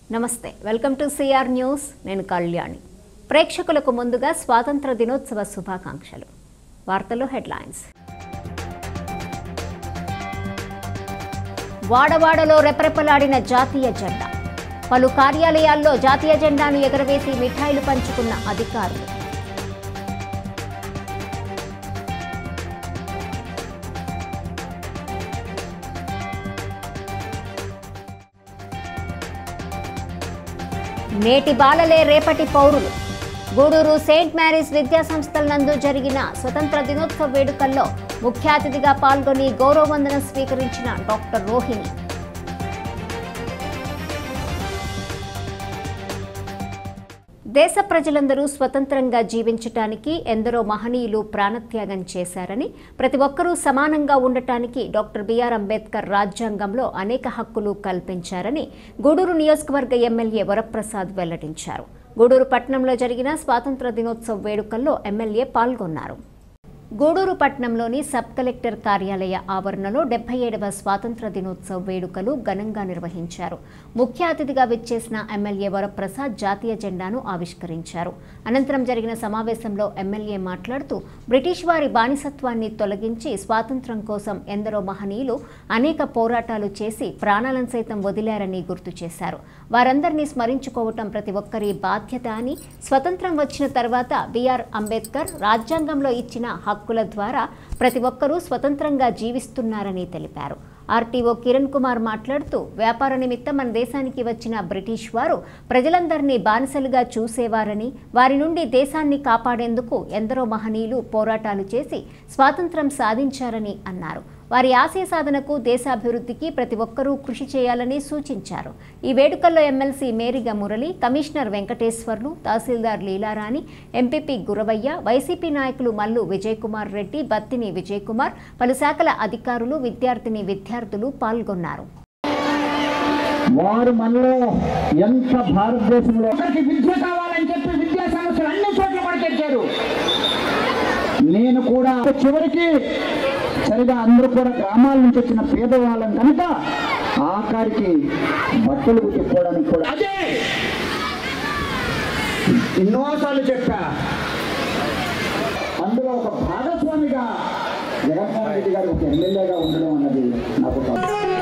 నమస్తే welcome to CR news నేను కళ్యాణి ప్రేక్షకులకు ముందుగా స్వాతంత్ర దినోత్సవ శుభాకాంక్షలు వార్తలు హెడ్లైన్స్ వాడవాడలో రెపరెపలాడిన జాతీయ జెండా పలు కార్యాలయాల్లో జాతీయ జెండాను ఎగరవేసి మిఠాయిలు పంచుకున్న అధికారులు నేటి బాలలే రేపటి పౌరులు గూడూరు సెయింట్ మ్యారీస్ విద్యా సంస్థల నందు జరిగిన స్వతంత్ర దినోత్సవ వేడుకల్లో ముఖ్య అతిథిగా పాల్గొని గౌరవవందనం స్వీకరించిన డాక్టర్ రోహిణి దేశ ప్రజలందరూ స్వతంత్రంగా జీవించటానికి ఎందరో మహనీయులు ప్రాణత్యాగం చేశారని ప్రతి ఒక్కరూ సమానంగా ఉండటానికి డాక్టర్ బిఆర్ అంబేద్కర్ రాజ్యాంగంలో అనేక హక్కులు కల్పించారని గూడూరు నియోజకవర్గ ఎమ్మెల్యే వరప్రసాద్ వెల్లడించారు గూడూరు పట్టణంలో జరిగిన స్వాతంత్ర దినోత్సవ వేడుకల్లో ఎమ్మెల్యే పాల్గొన్నారు గూడూరు పట్టణంలోని సబ్ కలెక్టర్ కార్యాలయ ఆవరణలో డెబ్బై ఏడవ స్వాతంత్ర దినోత్సవ వేడుకలు ఘనంగా నిర్వహించారు ముఖ్య అతిథిగా విచ్చేసిన ఎమ్మెల్యే వరప్రసాద్ జాతీయ జెండాను ఆవిష్కరించారు అనంతరం జరిగిన సమావేశంలో ఎమ్మెల్యే మాట్లాడుతూ బ్రిటిష్ వారి బానిసత్వాన్ని తొలగించి స్వాతంత్ర్యం కోసం ఎందరో మహనీయులు అనేక పోరాటాలు చేసి ప్రాణాలను సైతం వదిలారని గుర్తు చేశారు వారందరినీ స్మరించుకోవటం ప్రతి ఒక్కరి బాధ్యత అని స్వతంత్రం వచ్చిన తర్వాత బిఆర్ అంబేద్కర్ రాజ్యాంగంలో ఇచ్చిన హక్కుల ద్వారా ప్రతి ఒక్కరూ స్వతంత్రంగా జీవిస్తున్నారని తెలిపారు ఆర్టీఓ కిరణ్ కుమార్ మాట్లాడుతూ వ్యాపార నిమిత్తం మన దేశానికి వచ్చిన బ్రిటిష్ వారు ప్రజలందరినీ బానిసలుగా చూసేవారని వారి నుండి దేశాన్ని కాపాడేందుకు ఎందరో మహనీయులు పోరాటాలు చేసి స్వాతంత్రం సాధించారని అన్నారు వారి ఆశయ సాధనకు దేశాభివృద్ధికి ప్రతి ఒక్కరూ కృషి చేయాలని సూచించారు ఈ వేడుకల్లో ఎమ్మెల్సీ మేరిగ మురళి కమిషనర్ వెంకటేశ్వర్లు తహసీల్దార్ లీలారాణి ఎంపీపీ గురవయ్య వైసీపీ నాయకులు మల్లు విజయ్ కుమార్ రెడ్డి బత్తిని విజయ్ కుమార్ పలు శాఖల అధికారులు విద్యార్థిని విద్యార్థులు పాల్గొన్నారు వారు మనలో ఎంత భారతదేశంలో ఒకరికి విద్య కావాలని చెప్పి విద్యా సంస్థలు అన్ని చోట్ల పడికెట్టారు నేను కూడా చివరికి సరిగా అందరూ కూడా గ్రామాల నుంచి వచ్చిన పేదవాళ్ళం కనుక ఆఖరికి బట్టలు కుట్టుకోవడానికి కూడా అదే ఎన్నోసార్లు చెప్పా అందులో ఒక భాగస్వామిగా జగన్మోహన్ రెడ్డి గారు ఒక ఎమ్మెల్యేగా ఉండడం అన్నది నాకు ఒక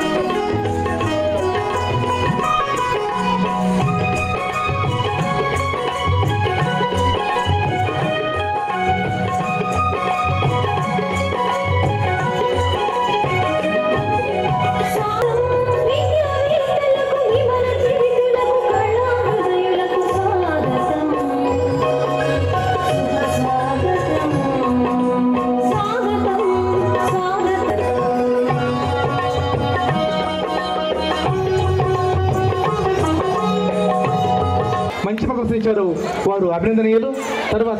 విద్యావేత్తలకు విమల జీవితులకు కళాహృదయులకు స్వాగతం స్వాగతం స్వాగతం స్వాగతం మంచి ప్రదర్శించారు వారు అభినందనీయులు తర్వాత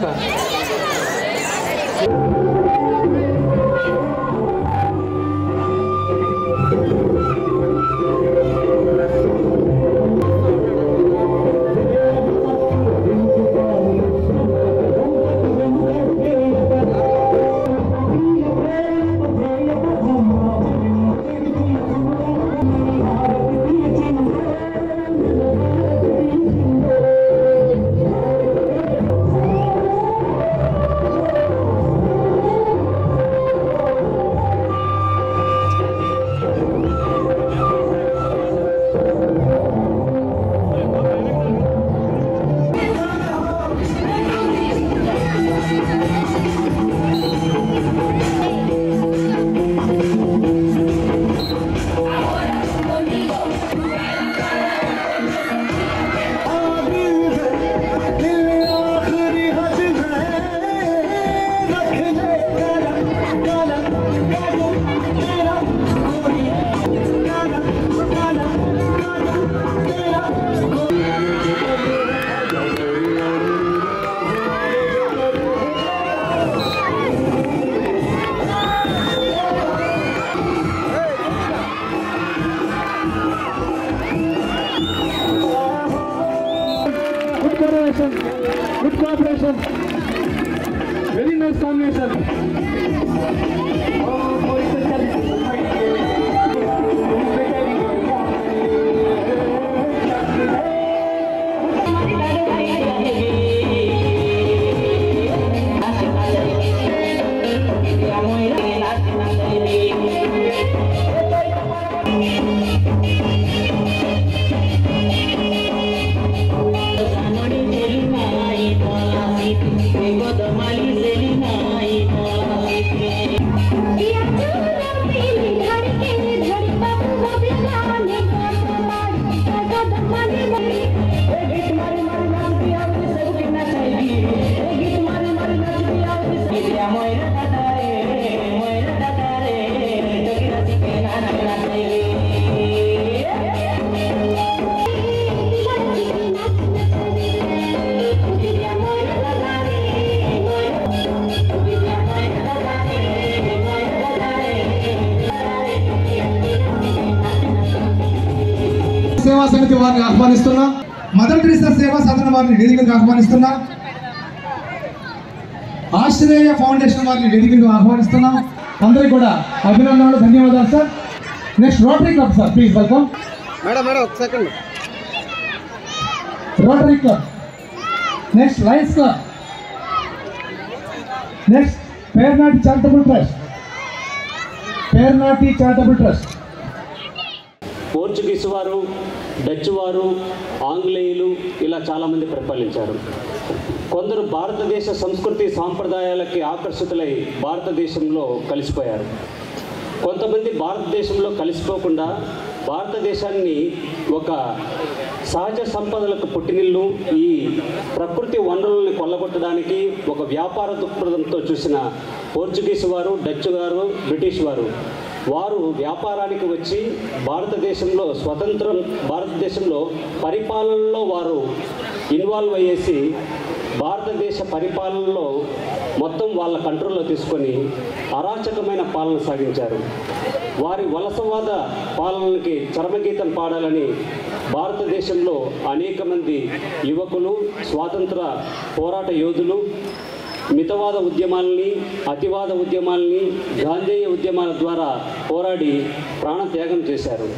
good cooperation good cooperation very nice combination Oh, సమితి వారిని ఆహ్వానిస్తున్నా మదర్ తెరిసా సేవా సదన వారిని వేదికకు ఆహ్వానిస్తున్నా ఆశ్రయ ఫౌండేషన్ వారిని వేదికకు ఆహ్వానిస్తున్నాం అందరికీ కూడా అభినందనలు ధన్యవాదాలు sir next rotary club sir please welcome madam madam ఒక second rotary club next lions club next Pernati charitable trust Pernati charitable trust Portuguese వారు డచ్ వారు ఆంగ్లేయులు ఇలా చాలామంది పరిపాలించారు కొందరు భారతదేశ సంస్కృతి సాంప్రదాయాలకి ఆకర్షితులై భారతదేశంలో కలిసిపోయారు కొంతమంది భారతదేశంలో కలిసిపోకుండా భారతదేశాన్ని ఒక సహజ సంపదలకు పుట్టినిల్లు ఈ ప్రకృతి వనరుల్ని కొల్లగొట్టడానికి ఒక వ్యాపార దృక్పథంతో చూసిన పోర్చుగీస్ వారు డచ్ వారు బ్రిటిష్ వారు వారు వ్యాపారానికి వచ్చి భారతదేశంలో స్వతంత్రం భారతదేశంలో పరిపాలనలో వారు ఇన్వాల్వ్ అయ్యేసి భారతదేశ పరిపాలనలో మొత్తం వాళ్ళ కంట్రోల్లో తీసుకొని అరాచకమైన పాలన సాగించారు వారి వలసవాద పాలనకి చరమగీతం పాడాలని భారతదేశంలో అనేక మంది యువకులు స్వాతంత్ర పోరాట యోధులు మితవాద ఉద్యమాలని అతివాద ఉద్యమాలని గాంధేయ ఉద్యమాల ద్వారా పోరాడి ప్రాణత్యాగం చేశారు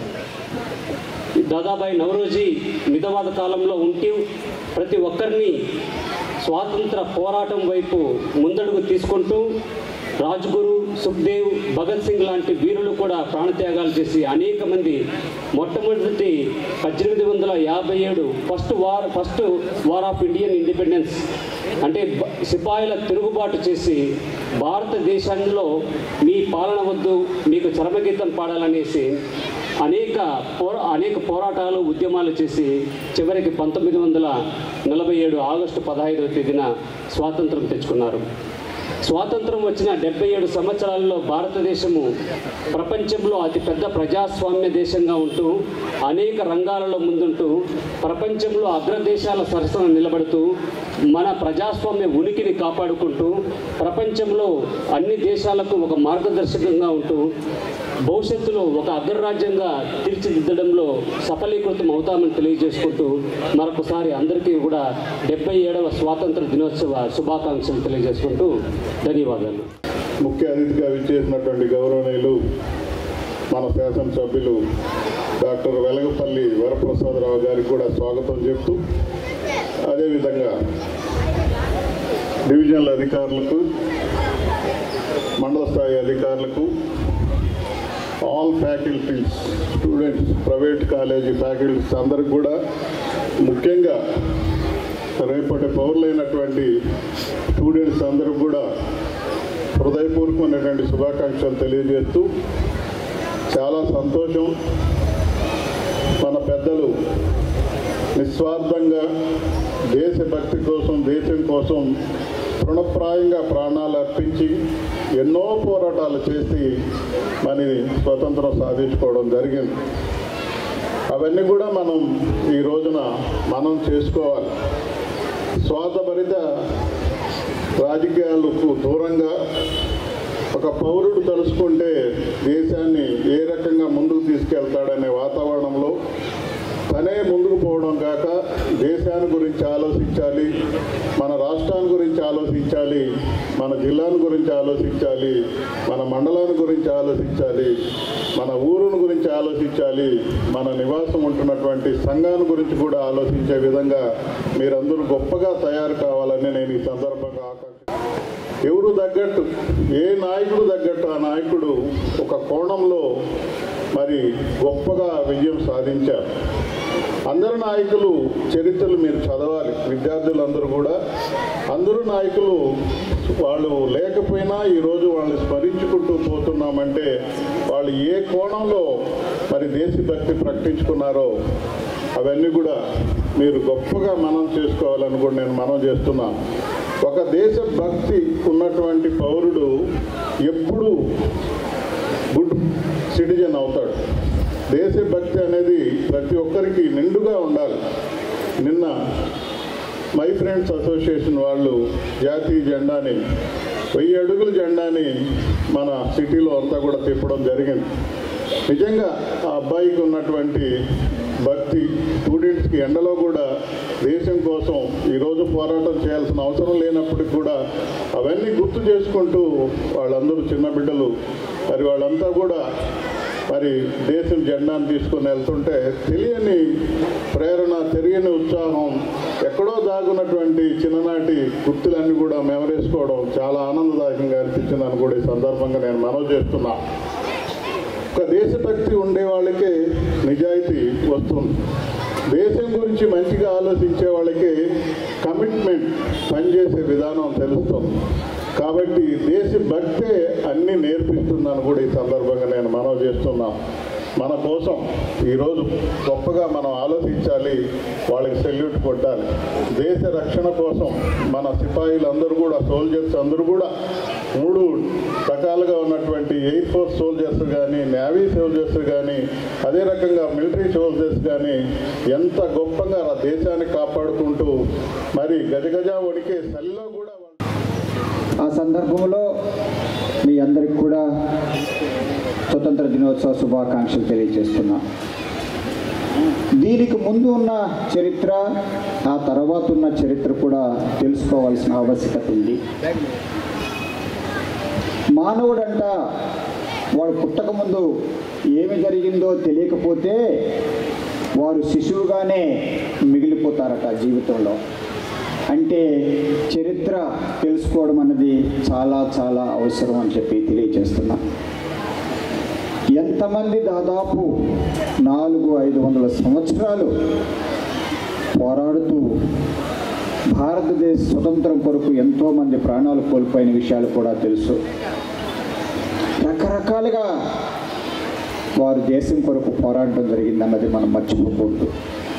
దాదాబాయి నవరోజీ మితవాద కాలంలో ఉంటూ ప్రతి ఒక్కరిని స్వాతంత్ర పోరాటం వైపు ముందడుగు తీసుకుంటూ రాజ్గురు సుఖ్దేవ్ భగత్ సింగ్ లాంటి వీరులు కూడా ప్రాణత్యాగాలు చేసి అనేక మంది మొట్టమొదటి పద్దెనిమిది వందల యాభై ఏడు first war first war of Indian independence అంటే బ- సిపాయిల తిరుగుబాటు చేసి భారతదేశంలో మీ పాలన వద్దు మీకు చరమగీతం పాడాలనేసి అనేక పోర అనేక పోరాటాలు ఉద్యమాలు చేసి చివరికి పంతొమ్మిది వందల నలభై ఏడు ఆగస్టు పదహైదవ తేదీన స్వాతంత్రం తెచ్చుకున్నారు స్వాతంత్రం వచ్చిన డెబ్బై ఏడు సంవత్సరాల్లో భారతదేశము ప్రపంచంలో అతిపెద్ద ప్రజాస్వామ్య దేశంగా ఉంటూ అనేక రంగాలలో ముందుంటూ ప్రపంచంలో అగ్రదేశాల సరసన నిలబడుతూ మన ప్రజాస్వామ్య ఉనికిని కాపాడుకుంటూ ప్రపంచంలో అన్ని దేశాలకు ఒక మార్గదర్శకంగా ఉంటూ భవిష్యత్తులో ఒక అగ్రరాజ్యంగా తీర్చిదిద్దడంలో సఫలీకృతం అవుతామని తెలియజేసుకుంటూ మరొకసారి అందరికీ కూడా డెబ్బై ఏడవ స్వాతంత్ర దినోత్సవ శుభాకాంక్షలు తెలియజేసుకుంటూ ధన్యవాదాలు ముఖ్య అతిథిగా విచ్చేసినటువంటి గౌరవనీయులు మన శాసనసభ్యులు డాక్టర్ వెలగపల్లి వరప్రసాదరావు గారికి కూడా స్వాగతం చెప్తూ అదేవిధంగా డివిజనల్ అధికారులకు మండల స్థాయి అధికారులకు all faculties students private college faculties అందరికి కూడా ముఖ్యంగా రేపటి పౌరులైనటువంటి స్టూడెంట్స్ అందరికి కూడా హృదయపూర్వకమైనటువంటి శుభాకాంక్షలు తెలియజేస్తూ చాలా సంతోషం మన పెద్దలు నిస్వార్థంగా దేశభక్తి కోసం దేశం కోసం తృణప్రాయంగా ప్రాణాలు అర్పించి ఎన్నో పోరాటాలు చేసి మనని స్వతంత్రం సాధించుకోవడం జరిగింది అవన్నీ కూడా మనం ఈ రోజున మనం చేసుకోవాలి స్వార్థభరిత రాజకీయాలకు దూరంగా ఒక పౌరుడు తలుసుకుంటే దేశాన్ని ఏ రకంగా ముందుకు తీసుకెళ్తాడనే వాతావరణంలో తనే ముందుకు పోవడం కాక దేశాన్ని గురించి ఆలోచించాలి మన రాష్ట్రాన్ని గురించి ఆలోచించాలి మన జిల్లాను గురించి ఆలోచించాలి మన మండలాన్ని గురించి ఆలోచించాలి మన ఊరును గురించి ఆలోచించాలి మన నివాసం ఉంటున్నటువంటి సంఘాన్ని గురించి కూడా ఆలోచించే విధంగా మీరందరూ గొప్పగా తయారు కావాలని నేను ఈ సందర్భంగా ఆకాంక్ష ఎవరు తగ్గట్టు ఏ నాయకుడు తగ్గట్టు ఆ నాయకుడు ఒక కోణంలో మరి గొప్పగా విజయం సాధించారు అందరు నాయకులు చరిత్రలు మీరు చదవాలి విద్యార్థులందరూ కూడా అందరూ నాయకులు వాళ్ళు లేకపోయినా ఈరోజు వాళ్ళని స్మరించుకుంటూ పోతున్నామంటే వాళ్ళు ఏ కోణంలో మరి దేశభక్తి ప్రకటించుకున్నారో అవన్నీ కూడా మీరు గొప్పగా మనం చేసుకోవాలని కూడా నేను మనం చేస్తున్నాను ఒక దేశభక్తి ఉన్నటువంటి పౌరుడు ఎప్పుడూ గుడ్ సిటిజన్ అవుతాడు దేశభక్తి అనేది ప్రతి ఒక్కరికి నిండుగా ఉండాలి నిన్న మై ఫ్రెండ్స్ అసోసియేషన్ వాళ్ళు జాతీయ జెండాని వెయ్యి అడుగుల జెండాని మన సిటీలో అంతా కూడా తిప్పడం జరిగింది నిజంగా ఆ అబ్బాయికి ఉన్నటువంటి భక్తి స్టూడెంట్స్కి ఎండలో కూడా దేశం కోసం ఈరోజు పోరాటం చేయాల్సిన అవసరం లేనప్పటికీ కూడా అవన్నీ గుర్తు చేసుకుంటూ వాళ్ళందరూ చిన్న బిడ్డలు మరి వాళ్ళంతా కూడా మరి దేశం జెండాను తీసుకొని వెళ్తుంటే తెలియని ప్రేరణ తెలియని ఉత్సాహం ఎక్కడో దాగున్నటువంటి చిన్ననాటి గుర్తులన్నీ కూడా మెమరేసుకోవడం చాలా ఆనందదాయకంగా అనిపించిందని కూడా ఈ సందర్భంగా నేను మనవి చేస్తున్నా ఒక దేశభక్తి ఉండే వాళ్ళకే నిజాయితీ వస్తుంది దేశం గురించి మంచిగా ఆలోచించే వాళ్ళకి కమిట్మెంట్ పనిచేసే విధానం తెలుస్తుంది కాబట్టి దేశభక్తే అన్నీ నేర్పిస్తుందని కూడా ఈ సందర్భంగా నేను మనవి చేస్తున్నా మన కోసం ఈరోజు గొప్పగా మనం ఆలోచించాలి వాళ్ళకి సెల్యూట్ కొట్టాలి దేశ రక్షణ కోసం మన సిపాయిలందరూ కూడా సోల్జర్స్ అందరూ కూడా మూడు రకాలుగా ఉన్నటువంటి ఎయిర్ ఫోర్స్ సోల్జర్స్ కానీ నేవీ సోల్జర్స్ కానీ అదే రకంగా మిలిటరీ సోల్జర్స్ కానీ ఎంత గొప్పగా ఆ దేశాన్ని కాపాడుకుంటూ మరి గజగజ వణికే చలిలో కూడా వాళ్ళు ఆ సందర్భంలో మీ అందరికి కూడా స్వతంత్ర దినోత్సవ శుభాకాంక్షలు తెలియజేస్తున్నా దీనికి ముందు ఉన్న చరిత్ర ఆ తర్వాత ఉన్న చరిత్ర కూడా తెలుసుకోవాల్సిన ఆవశ్యకత ఉంది మానవుడంట వాడు పుట్టక ముందు ఏమి జరిగిందో తెలియకపోతే వారు శిశువుగానే మిగిలిపోతారట జీవితంలో అంటే చరిత్ర తెలుసుకోవడం అన్నది చాలా చాలా అవసరం అని చెప్పి తెలియజేస్తున్నా ఎంతమంది దాదాపు నాలుగు ఐదు వందల సంవత్సరాలు పోరాడుతూ భారతదేశ స్వతంత్రం కొరకు ఎంతోమంది ప్రాణాలు కోల్పోయిన విషయాలు కూడా తెలుసు రకరకాలుగా వారు దేశం కొరకు పోరాడడం జరిగిందన్నది మనం మర్చిపోకూడదు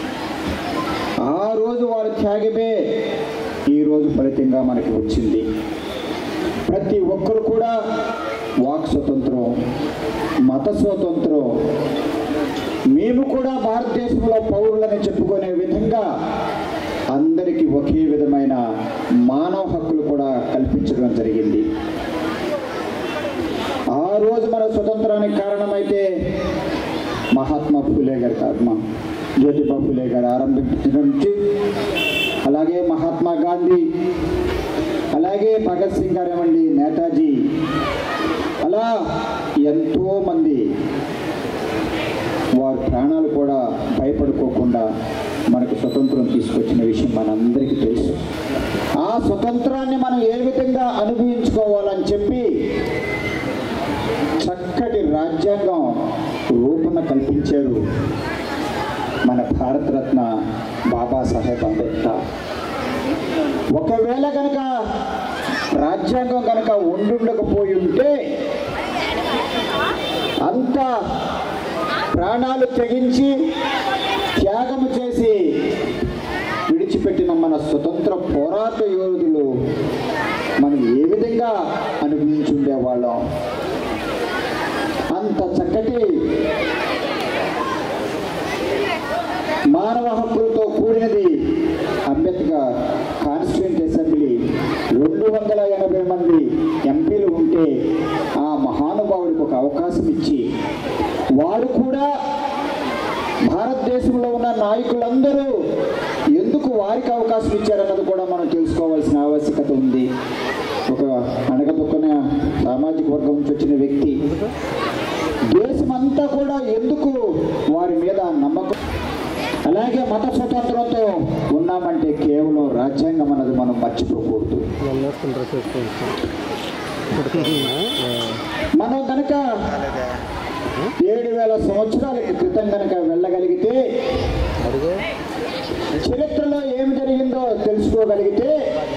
ఆ రోజు వారి త్యాగమే ఈరోజు ఫలితంగా మనకి వచ్చింది ప్రతి ఒక్కరు కూడా వాక్ స్వతంత్రం మత స్వాతంత్రం మేము కూడా భారతదేశంలో పౌరులని చెప్పుకునే విధంగా అందరికీ ఒకే విధమైన మానవ హక్కులు కూడా కల్పించడం జరిగింది ఆ రోజు మన స్వతంత్రానికి కారణమైతే మహాత్మా ఫులే గారి కర్మ జ్యోతిబా ఫులే గారు ఆరంభించడం నుంచి అలాగే మహాత్మా గాంధీ అలాగే భగత్ సింగ్ గారేమండి నేతాజీ అలా ఎంతోమంది వారి ప్రాణాలు కూడా భయపడుకోకుండా మనకు స్వతంత్రం తీసుకొచ్చిన విషయం మనందరికీ తెలుసు ఆ స్వతంత్రాన్ని మనం ఏ విధంగా అనుభవించుకోవాలని చెప్పి చక్కటి రాజ్యాంగం రూపణ కల్పించారు మన భారతరత్న బాబాసాహెబ్ అంబేద్కర్ ఒకవేళ కనుక రాజ్యాంగం కనుక ఉండుండకపోయి ఉంటే అంత ప్రాణాలు తెగించి త్యాగము చేసి విడిచిపెట్టిన మన స్వతంత్ర పోరాట యోధులు మనం ఏ విధంగా అనుభవించుండేవాళ్ళం అంత చక్కటి మానవ హక్కులతో కూడినది అంబేద్కర్ కాన్స్టిట్యూంట్ అసెంబ్లీ రెండు వందల ఎనభై మంది ఎంపీలు ఉంటే ఆ మహానుభావుడికి ఒక అవకాశం ఇచ్చి వారు కూడా భారతదేశంలో ఉన్న నాయకులందరూ ఎందుకు వారికి అవకాశం ఇచ్చారన్నది కూడా మనం తెలుసుకోవాల్సిన ఆవశ్యకత ఉంది ఒక అణగదొక్కన సామాజిక వర్గం నుంచి వచ్చిన వ్యక్తి దేశమంతా కూడా ఎందుకు వారి మీద నమ్మకం అలాగే మత స్వతంత్రంతో ఉన్నామంటే కేవలం రాజ్యాంగం అన్నది మనం మర్చిపోకూడదు మనం కనుక ఏడు వేల సంవత్సరాల క్రితం కనుక వెళ్ళగలిగితే చరిత్రలో ఏమి జరిగిందో తెలుసుకోగలిగితే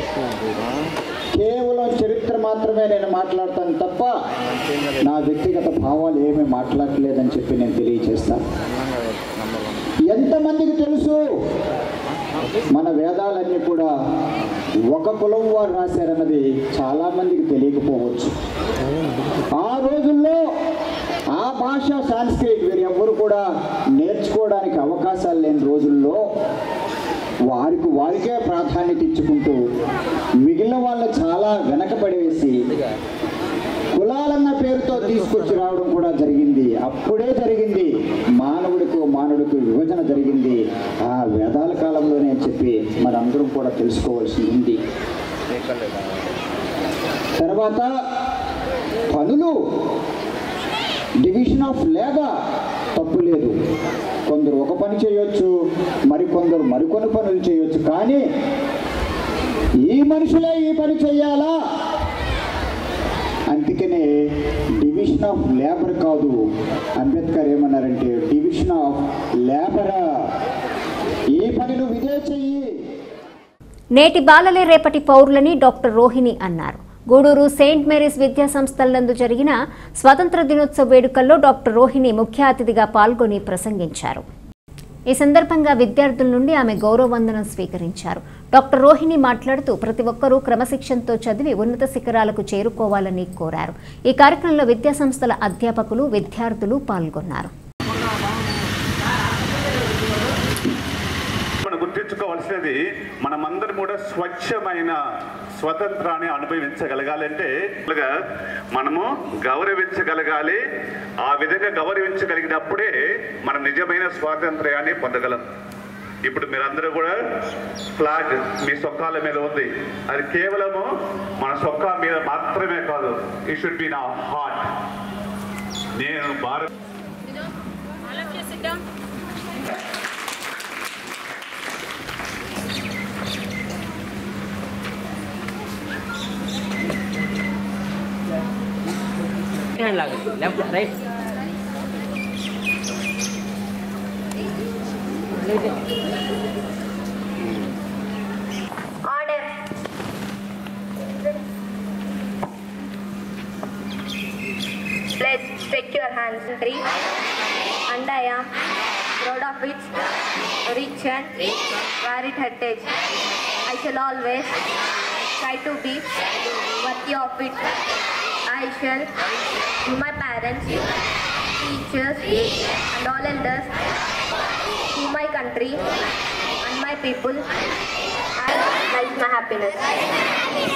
కేవలం చరిత్ర మాత్రమే నేను మాట్లాడతాను తప్ప నా వ్యక్తిగత భావాలు ఏమీ మాట్లాడలేదని చెప్పి నేను తెలియజేస్తాను ఎంతమందికి తెలుసు మన వేదాలన్నీ కూడా ఒక కులం వారు రాశారన్నది చాలా మందికి తెలియకపోవచ్చు ఆ రోజుల్లో ఆ భాష సాంస్క్రిట్ వీరు ఎవ్వరు కూడా నేర్చుకోవడానికి అవకాశాలు లేని రోజుల్లో వారికి వారికే ప్రాధాన్యత ఇచ్చుకుంటూ మిగిలిన వాళ్ళని చాలా వెనకబడేసి కులాలన్న పేరుతో తీసుకొచ్చి రావడం కూడా జరిగింది అప్పుడే జరిగింది మానవుడికి మానవుడికి విభజన జరిగింది ఆ వేదాల కాలంలోనే అని చెప్పి మనందరం కూడా తెలుసుకోవాల్సి ఉంది తర్వాత పనులు డివిజన్ ఆఫ్ లేబర్ తప్పు లేదు కొందరు ఒక పని చేయొచ్చు మరికొందరు మరికొన్ని పనులు చేయొచ్చు కానీ ఈ మనుషులే ఈ పని చేయాలా అందుకనే డివిజన్ ఆఫ్ లేబర్ కాదు అంబేద్కర్ ఏమన్నారంటే డివిజన్ ఆఫ్ లేబర్ ఈ పని నువ్వు ఇదే చెయ్యి నేటి బాలలే రేపటి పౌరులని డాక్టర్ రోహిణి అన్నారు గూడూరు సెయింట్ మేరీస్ విద్యా సంస్థల నందు జరిగిన స్వాతంత్ర దినోత్సవ వేడుకల్లో డాక్టర్ రోహిణి ముఖ్య అతిథిగా పాల్గొని ప్రసంగించారు ఈ సందర్భంగా విద్యార్థుల నుండి ఆమె గౌరవవందనం స్వీకరించారు డాక్టర్ రోహిణి మాట్లాడుతూ ప్రతి ఒక్కరూ క్రమశిక్షణతో చదివి ఉన్నత శిఖరాలకు చేరుకోవాలని కోరారు ఈ కార్యక్రమంలో విద్యా సంస్థల అధ్యాపకులు విద్యార్థులు పాల్గొన్నారు మనం గుర్తించుకోవాల్సినది మనమందరం కూడా స్వచ్ఛమైన స్వతంత్రాన్ని అనుభవించగలగాలంటే ఇలాగా మనము గౌరవించగలగాలి ఆ విధంగా గౌరవించగలిగినప్పుడే మనం నిజమైన స్వాతంత్ర్యాన్ని పొందగలం ఇప్పుడు మీరందరూ కూడా ఫ్లాగ్ మీ సొక్కాల మీద ఉంది అది కేవలము మన సొక్కా మీద మాత్రమే కాదు ఈ షుడ్ బి నా హార్ట్ నేను Bharat left right Order. Pledge, stretch your hands. Three. And I am proud of it, rich and varied heritage. I shall always try to be worthy of it. I shall to my parents, teachers, and all elders, to my country and my people. And lies my happiness.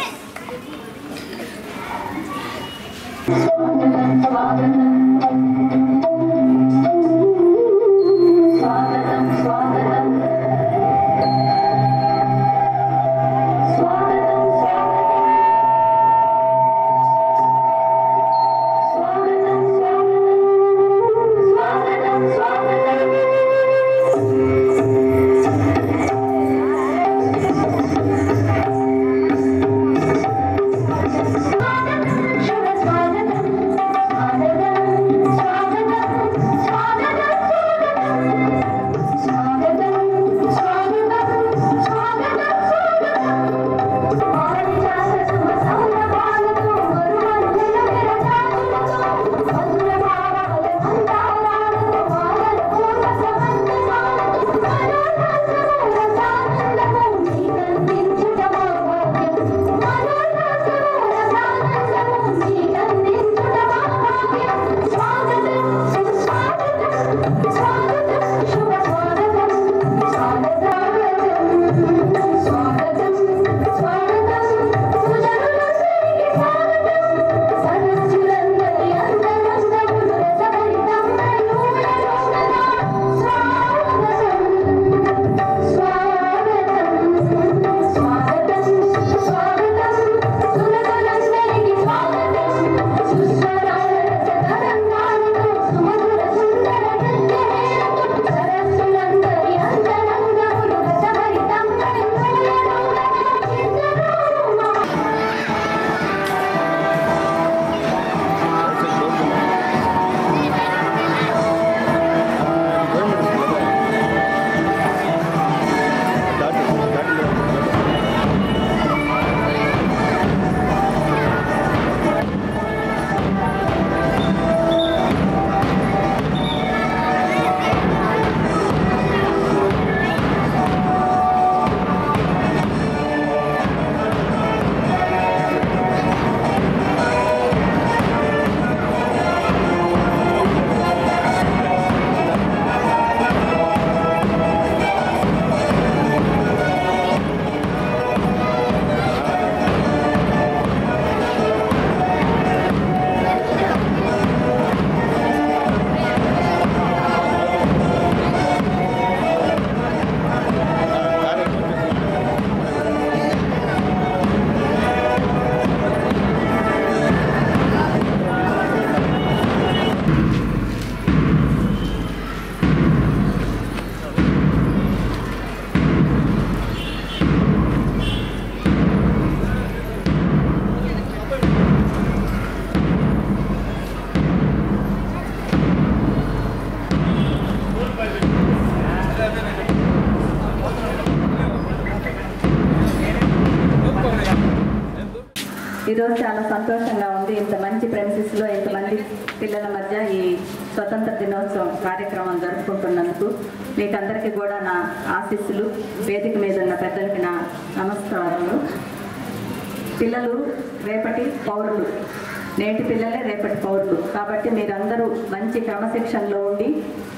స్వాగతం ఈరోజు చాలా సంతోషంగా ఉంది ఇంత మంచి ప్రెమిసెస్లో ఇంతమంది పిల్లల మధ్య ఈ స్వతంత్ర దినోత్సవం కార్యక్రమం జరుపుకుంటున్నందుకు మీకు అందరికీ కూడా నా ఆశీస్సులు వేదిక మీద ఉన్న పెద్దలకి నా నమస్కారములు పిల్లలు రేపటి పౌరులు నేటి పిల్లలే రేపటి పౌరులు కాబట్టి మీరందరూ మంచి క్రమశిక్షణలో ఉండి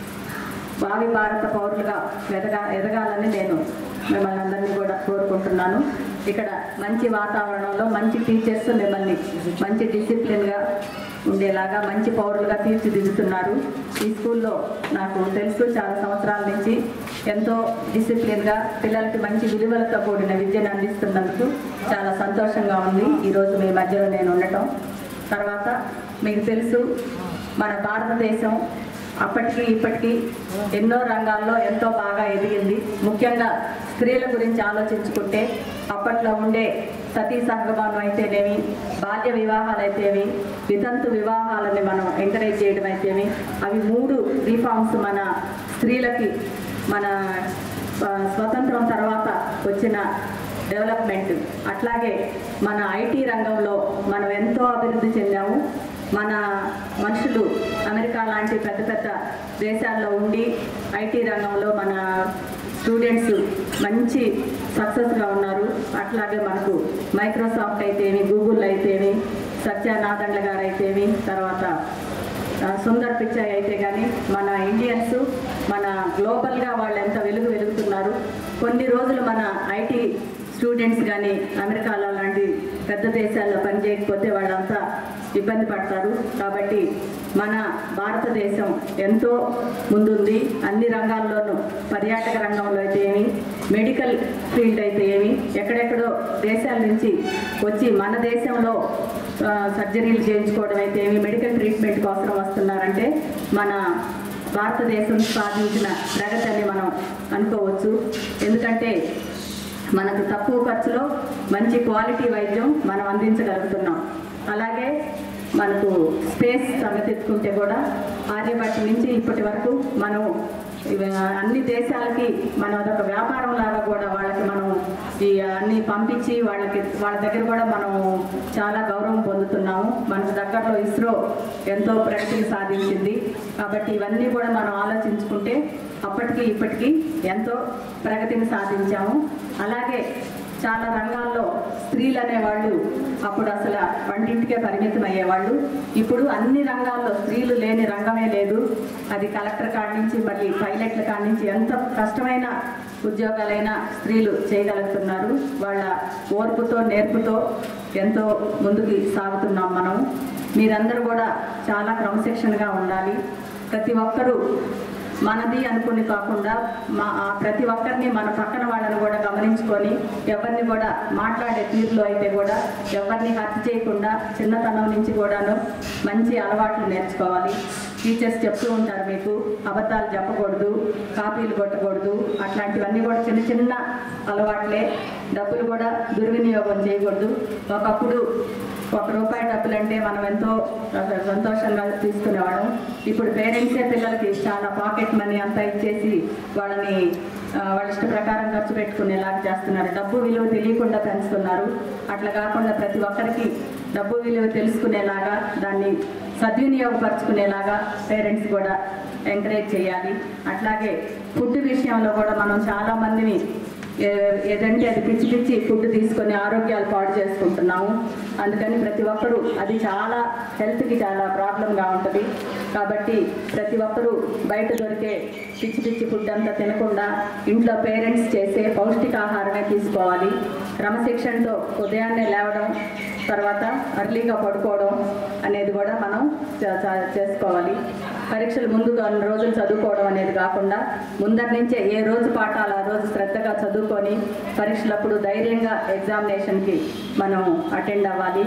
భావి భారత పౌరులుగా ఎదగా ఎదగాలని నేను మిమ్మల్ని అందరినీ కూడా కోరుకుంటున్నాను ఇక్కడ మంచి వాతావరణంలో మంచి టీచర్స్ మిమ్మల్ని మంచి డిసిప్లిన్గా ఉండేలాగా మంచి పౌరులుగా తీర్చిదిద్దుతున్నారు ఈ స్కూల్లో నాకు తెలుసు చాలా సంవత్సరాల నుంచి ఎంతో డిసిప్లిన్గా పిల్లలకి మంచి విలువలతో కూడిన విద్యను అందిస్తున్నందుకు చాలా సంతోషంగా ఉంది ఈరోజు మీ మధ్యలో నేను ఉండటం తర్వాత మీకు తెలుసు మన భారతదేశం అప్పటికి ఇప్పటికీ ఎన్నో రంగాల్లో ఎంతో బాగా ఎదిగింది ముఖ్యంగా స్త్రీల గురించి ఆలోచించుకుంటే అప్పట్లో ఉండే సతీ సహగమనం అయితేనేమి బాల్య వివాహాలు అయితేవి వితంతు వివాహాలని మనం ఎంకరేజ్ చేయడం అయితేమి అవి మూడు రిఫార్మ్స్ మన స్త్రీలకి మన ఆ, స్వతంత్రం తర్వాత వచ్చిన డెవలప్మెంట్ అట్లాగే మన ఐటీ రంగంలో మనం ఎంతో అభివృద్ధి చెందాము మన మనుషులు అమెరికా లాంటి పెద్ద పెద్ద దేశాల్లో ఉండి ఐటీ రంగంలో మన స్టూడెంట్స్ మంచి సక్సెస్గా ఉన్నారు అట్లాగే మనకు మైక్రోసాఫ్ట్ అయితేమి గూగుల్ అయితేమి సత్యనాథండ్ల గారు అయితేమి తర్వాత ఆ, సుందర్ పిచ్చయ్ అయితే కానీ మన ఇండియన్స్ మన గ్లోబల్గా వాళ్ళు ఎంత వెలుగు వెలుగుతున్నారు కొన్ని రోజులు మన ఐటీ స్టూడెంట్స్ కానీ అమెరికాలో లాంటి పెద్ద దేశాల్లో పనిచేయకపోతే వాళ్ళంతా ఇబ్బంది పడతారు కాబట్టి మన భారతదేశం ఎంతో ముందుంది అన్ని రంగాల్లోనూ పర్యాటక రంగంలో అయితే ఏమి మెడికల్ ఫీల్డ్ అయితే ఏమి ఎక్కడెక్కడో దేశాల నుంచి వచ్చి మన దేశంలో ఆ, సర్జరీలు చేయించుకోవడం అయితే ఏమి మెడికల్ ట్రీట్మెంట్ కోసం వస్తున్నారంటే మన భారతదేశం సాధించిన ప్రగతి అని మనం అనుకోవచ్చు ఎందుకంటే మనకు తక్కువ ఖర్చులో మంచి క్వాలిటీ వైద్యం మనం అందించగలుగుతున్నాం అలాగే మనకు స్పేస్ సంగతి ఎత్తుకుంటే కూడా ఆర్యభట్ట నుంచి ఇప్పటి వరకు మనం ఇవి అన్ని దేశాలకి మనం అదొక వ్యాపారం లాగా కూడా వాళ్ళకి మనం ఈ అన్ని పంపించి వాళ్ళకి వాళ్ళ దగ్గర కూడా మనం చాలా గౌరవం పొందుతున్నాము మనకు దగ్గరలో ఇస్రో ఎంతో ప్రగతిని సాధించింది కాబట్టి ఇవన్నీ కూడా మనం ఆలోచించుకుంటే అప్పటికి ఇప్పటికీ ఎంతో ప్రగతిని సాధించాము అలాగే చాలా రంగాల్లో స్త్రీలు అనేవాళ్ళు అప్పుడు అసలు వంటింటికే పరిమితం అయ్యేవాళ్ళు ఇప్పుడు అన్ని రంగాల్లో స్త్రీలు లేని రంగమే లేదు అది కలెక్టర్ కాడి నుంచి మళ్ళీ పైలట్ల కాడి నుంచి ఎంత కష్టమైన ఉద్యోగాలైనా స్త్రీలు చేయగలుగుతున్నారు వాళ్ళ ఓర్పుతో నేర్పుతో ఎంతో ముందుకు సాగుతున్నాం మనం మీరందరూ కూడా చాలా క్రమశిక్షణగా ఉండాలి ప్రతి ఒక్కరూ మనది అనుకుని కాకుండా మా ఆ ప్రతి ఒక్కరిని మన పక్కన వాళ్ళని కూడా గమనించుకొని ఎవరిని కూడా మాట్లాడే తీరులో అయితే కూడా ఎవరిని హత్య చేయకుండా చిన్నతనం నుంచి కూడాను మంచి అలవాట్లు నేర్చుకోవాలి టీచర్స్ చెప్తూ ఉంటారు మీకు అబద్ధాలు చెప్పకూడదు కాపీలు కొట్టకూడదు అట్లాంటివన్నీ కూడా చిన్న చిన్న అలవాట్లే డబ్బులు కూడా దుర్వినియోగం చేయకూడదు ఒకప్పుడు ఒక రూపాయి డబ్బులు అంటే మనం ఎంతో సంతోషంగా తీసుకునేవాళ్ళం ఇప్పుడు పేరెంట్సే పిల్లలకి చాలా పాకెట్ మనీ అంతా ఇచ్చేసి వాళ్ళని ఆ, వాళ్ళ ఇష్ట ప్రకారం ఖర్చు పెట్టుకునేలాగా చేస్తున్నారు డబ్బు విలువ తెలియకుండా పెంచుతున్నారు అట్లా కాకుండా ప్రతి ఒక్కరికి డబ్బు విలువ తెలుసుకునేలాగా దాన్ని సద్వినియోగపరచుకునేలాగా పేరెంట్స్ కూడా ఎంకరేజ్ చేయాలి అట్లాగే ఫుడ్ విషయంలో కూడా మనం చాలా మందిని ఏ- ఏదంటే అది పిచ్చి పిచ్చి ఫుడ్ తీసుకొని ఆరోగ్యాలు పాడు చేసుకుంటున్నాము అందుకని ప్రతి ఒక్కరూ అది చాలా హెల్త్కి చాలా ప్రాబ్లంగా ఉంటుంది కాబట్టి ప్రతి ఒక్కరూ బయట దొరికే పిచ్చి పిచ్చి ఫుడ్ అంతా తినకుండా ఇంట్లో పేరెంట్స్ చేసే పౌష్టికాహారమే తీసుకోవాలి క్రమశిక్షణతో ఉదయాన్నే లేవడం తర్వాత అర్లీగా పడుకోవడం అనేది కూడా మనం చ- చ- చేసుకోవాలి పరీక్షలు ముందు కొన్ని రోజులు చదువుకోవడం అనేది కాకుండా ముందరి నుంచే ఏ రోజు పాఠాలు ఆ రోజు శ్రద్ధగా చదువుకొని పరీక్షలప్పుడు ధైర్యంగా ఎగ్జామినేషన్కి మనం అటెండ్ అవ్వాలి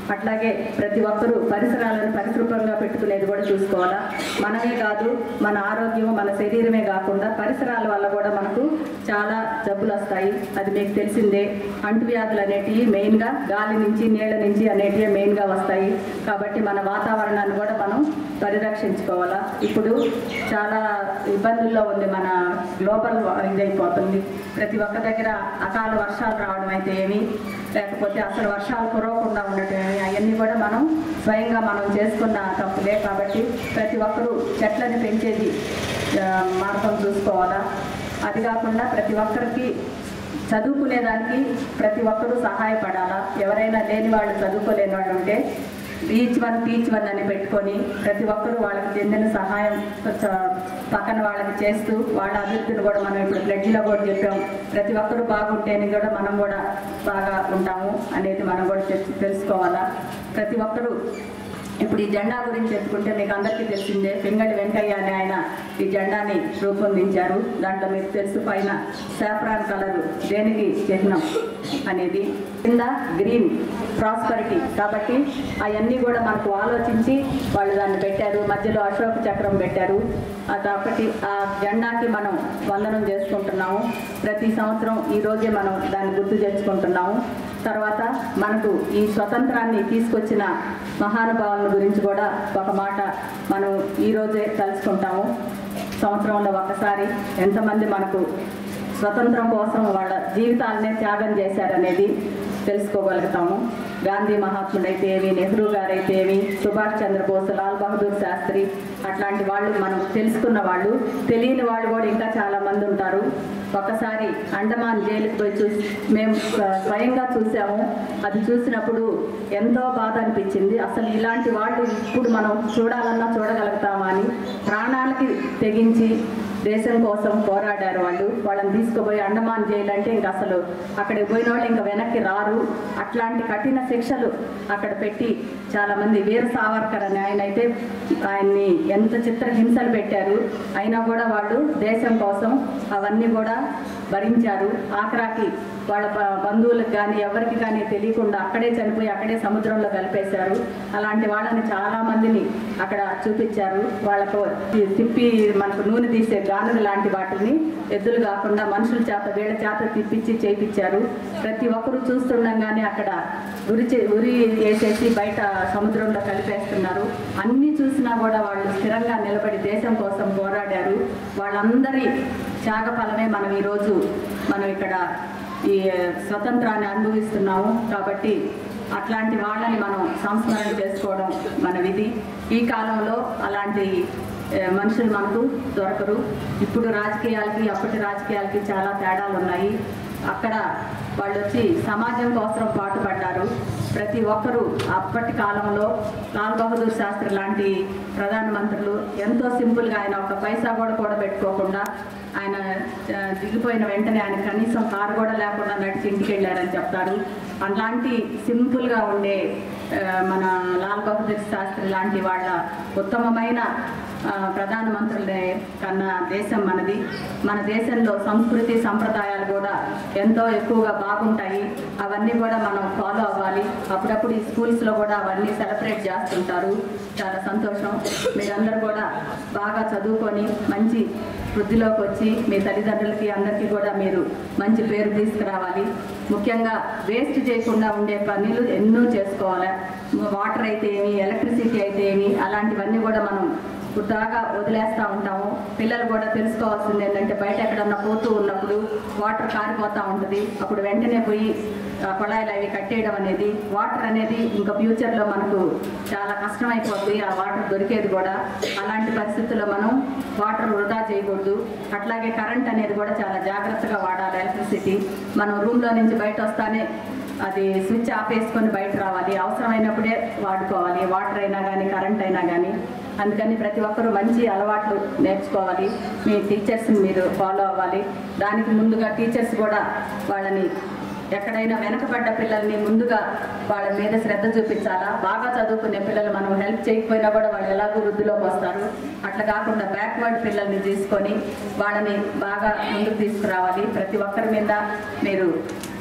అట్లాగే ప్రతి ఒక్కరూ పరిసరాలను పరిశుభ్రంగా పెట్టుకునేది కూడా చూసుకోవాలా మనమే కాదు మన ఆరోగ్యం మన శరీరమే కాకుండా పరిసరాల వల్ల కూడా మనకు చాలా జబ్బులు వస్తాయి అది మీకు తెలిసిందే అంటువ్యాధులు అనేటివి మెయిన్గా గాలి నుంచి నీళ్ళ నుంచి అనేటివి మెయిన్గా వస్తాయి కాబట్టి మన వాతావరణాన్ని కూడా మనం పరిరక్షించుకోవాలా ఇప్పుడు చాలా ఇబ్బందుల్లో ఉంది మన గ్లోబల్ ఇదైపోతుంది ప్రతి ఒక్క దగ్గర అకాల వర్షాలు రావడం అయితే ఏమి లేకపోతే అసలు వర్షాలు కురవకుండా ఉండటం ఏమి అవన్నీ కూడా మనం స్వయంగా మనం చేసుకున్న తప్పులే కాబట్టి ప్రతి ఒక్కరూ చెట్లని పెంచేది ఆ, మార్గం చూసుకోవాలా అది కాకుండా ప్రతి ఒక్కరికి చదువుకునేదానికి ప్రతి ఒక్కరూ సహాయపడాలా ఎవరైనా లేని వాళ్ళు చదువుకోలేని వాళ్ళు ఉంటే ఈచ్ వన్ టీచ్ వన్ అని పెట్టుకొని ప్రతి ఒక్కరూ వాళ్ళకి చెందిన సహాయం చ- పక్కన వాళ్ళకి చేస్తూ వాళ్ళ అభివృద్ధిని కూడా మనం ఇప్పుడు ప్లెడ్జ్లో కూడా చెప్పాం ప్రతి ఒక్కరూ బాగుంటేనే కూడా మనం కూడా బాగా ఉంటాము అనేది మనం కూడా తె- తెలుసుకోవాలా ప్రతి ఒక్కరూ ఇప్పుడు ఈ జెండా గురించి చెప్పుకుంటే మీకు అందరికీ తెలిసిందే పింగళి వెంకయ్య అనే ఆయన ఈ జెండాని రూపొందించారు దాంట్లో మీకు తెలుసు పైన సాఫ్రాన్ కలర్ దేనికి చిహ్నం అనేది కింద గ్రీన్ ప్రాస్పరిటీ కాబట్టి అవన్నీ కూడా మనకు ఆలోచించి వాళ్ళు దాన్ని పెట్టారు మధ్యలో అశోక చక్రం పెట్టారు అదొకటి ఆ జెండాకి మనం వందనం చేసుకుంటున్నాము ప్రతి సంవత్సరం ఈ రోజే మనం దాన్ని గుర్తు తెచ్చుకుంటున్నాము తర్వాత మనకు ఈ స్వతంత్రాన్ని తీసుకొచ్చిన మహానుభావుల గురించి కూడా ఒక మాట మనం ఈ రోజే తలుచుకుంటాము సంవత్సరంలో ఒకసారి ఎంతమంది మనకు స్వతంత్రం కోసం వాళ్ళ జీవితాలనే త్యాగం చేశారనేది తెలుసుకోగలుగుతాము గాంధీ మహాత్ముడైతే ఏమి నెహ్రూ గారైతే ఏమి సుభాష్ చంద్రబోస్ లాల్ బహదూర్ శాస్త్రి అట్లాంటి వాళ్ళు మనం తెలుసుకున్న వాళ్ళు తెలియని వాళ్ళు కూడా ఇంకా చాలా మంది ఉంటారు ఒకసారి అండమాన్ జైలుకి పోయి చూసి మేము స్వ- స్వయంగా చూసాము అది చూసినప్పుడు ఎంతో బాధ అనిపించింది అసలు ఇలాంటి వాళ్ళు ఇప్పుడు మనం చూడాలన్నా చూడగలుగుతామా అని ప్రాణాలకి తెగించి దేశం కోసం పోరాడారు వాళ్ళు వాళ్ళని తీసుకుపోయి అండమాన్ జైలు అంటే ఇంకా అసలు అక్కడికి పోయిన వాళ్ళు ఇంకా వెనక్కి రారు అట్లాంటి కఠిన శిక్షలు అక్కడ పెట్టి చాలా మంది వీర సావర్కర్ అని ఆయన అయితే ఆయన్ని ఎంత చిత్ర హింసలు పెట్టారు అయినా కూడా వాళ్ళు దేశం కోసం అవన్నీ కూడా భరించారు ఆఖరాకి వాళ్ళ బ- బంధువులకు కానీ ఎవరికి కానీ తెలియకుండా అక్కడే చనిపోయి అక్కడే సముద్రంలో కలిపేశారు అలాంటి వాళ్ళని చాలా మందిని అక్కడ చూపించారు వాళ్ళకు తి- తిప్పి మనకు నూనె తీసే గానుగ లాంటి వాటిని ఎద్దులు కాకుండా మనుషుల చేత వీళ్ళ చేత తిప్పించి చేయించారు ప్రతి ఒక్కరూ చూస్తుండగానే అక్కడ ఉరి చే- ఉరి వేసేసి బయట సముద్రంలో కలిపేస్తున్నారు అన్ని చూసినా కూడా వాళ్ళు స్థిరంగా నిలబడి దేశం కోసం పోరాడారు వాళ్ళందరి త్యాగ ఫలమే మనం ఈరోజు మనం ఇక్కడ ఈ స్వతంత్రాన్ని అనుభవిస్తున్నాము కాబట్టి అట్లాంటి వాళ్ళని మనం సంస్మరణ చేసుకోవడం మన విధి ఈ కాలంలో అలాంటి ఏ, మనుషులు మనకు దొరకరు ఇప్పుడు రాజకీయాలకి అప్పటి రాజకీయాలకి చాలా తేడాలు ఉన్నాయి అక్కడ వాళ్ళు వచ్చి సమాజం కోసం పాటుపడ్డారు ప్రతి ఒక్కరూ అప్పటి కాలంలో లాల్ బహదూర్ శాస్త్రి లాంటి ప్రధానమంత్రులు ఎంతో సింపుల్గా ఆయన ఒక పైసా కూడా కూడబెట్టుకోకుండా ఆయన ఆ, దిగిపోయిన వెంటనే ఆయన కనీసం కారు కూడా లేకుండా నడిచి ఇంటికి వెళ్ళారని చెప్తారు అలాంటి సింపుల్గా ఉండే ఆ, మన లాల్ బహదూర్ శాస్త్రి లాంటి వాళ్ళ ఉత్తమమైన ఆ, ప్రధానమంత్రులే కన్నా దేశం మనది మన దేశంలో సంస్కృతి సంప్రదాయాలు కూడా ఎంతో ఎక్కువగా బాగుంటాయి అవన్నీ కూడా మనం ఫాలో అవ్వాలి అప్పుడప్పుడు ఈ స్కూల్స్లో కూడా అవన్నీ సెలబ్రేట్ చేస్తుంటారు చాలా సంతోషం మీరందరూ కూడా బాగా చదువుకొని మంచి వృద్ధిలోకి వచ్చి మీ తల్లిదండ్రులకి అందరికీ కూడా మీరు మంచి పేరు తీసుకురావాలి ముఖ్యంగా వేస్ట్ చేయకుండా ఉండే పనులు ఎన్నో చేసుకోవాలి వాటర్ అయితే ఏమి ఎలక్ట్రిసిటీ అయితే ఏమి అలాంటివన్నీ కూడా మనం వృధాగా వదిలేస్తూ ఉంటాము పిల్లలు కూడా తెలుసుకోవాల్సింది ఏంటంటే బయట ఎక్కడన్నా పోతూ ఉన్నప్పుడు వాటర్ కారిపోతూ ఉంటుంది అప్పుడు వెంటనే పోయి ఆ కుళాయిలు అవి కట్టేయడం అనేది వాటర్ అనేది ఇంకా ఫ్యూచర్లో మనకు చాలా కష్టమైపోతుంది ఆ వాటర్ దొరికేది కూడా అలాంటి పరిస్థితుల్లో మనం వాటర్ వృధా చేయకూడదు అట్లాగే కరెంట్ అనేది కూడా చాలా జాగ్రత్తగా వాడాలి ఎలక్ట్రిసిటీ మనం రూమ్లో నుంచి బయట వస్తానే అది స్విచ్ ఆపేసుకొని బయట రావాలి అవసరమైనప్పుడే వాడుకోవాలి వాటర్ అయినా కానీ కరెంట్ అయినా కానీ అందుకని ప్రతి ఒక్కరూ మంచి అలవాట్లు నేర్చుకోవాలి మీ టీచర్స్ని మీరు ఫాలో అవ్వాలి దానికి ముందుగా టీచర్స్ కూడా వాళ్ళని ఎక్కడైనా వెనకబడ్డ పిల్లల్ని ముందుగా వాళ్ళ మీద శ్రద్ధ చూపించాలా బాగా చదువుకునే పిల్లలు మనం హెల్ప్ చేయకపోయినా కూడా వాళ్ళు ఎలాగో వృద్ధిలోకి వస్తారు అట్లా కాకుండా బ్యాక్వర్డ్ పిల్లల్ని తీసుకొని వాళ్ళని బాగా ముందుకు తీసుకురావాలి ప్రతి ఒక్కరి మీద మీరు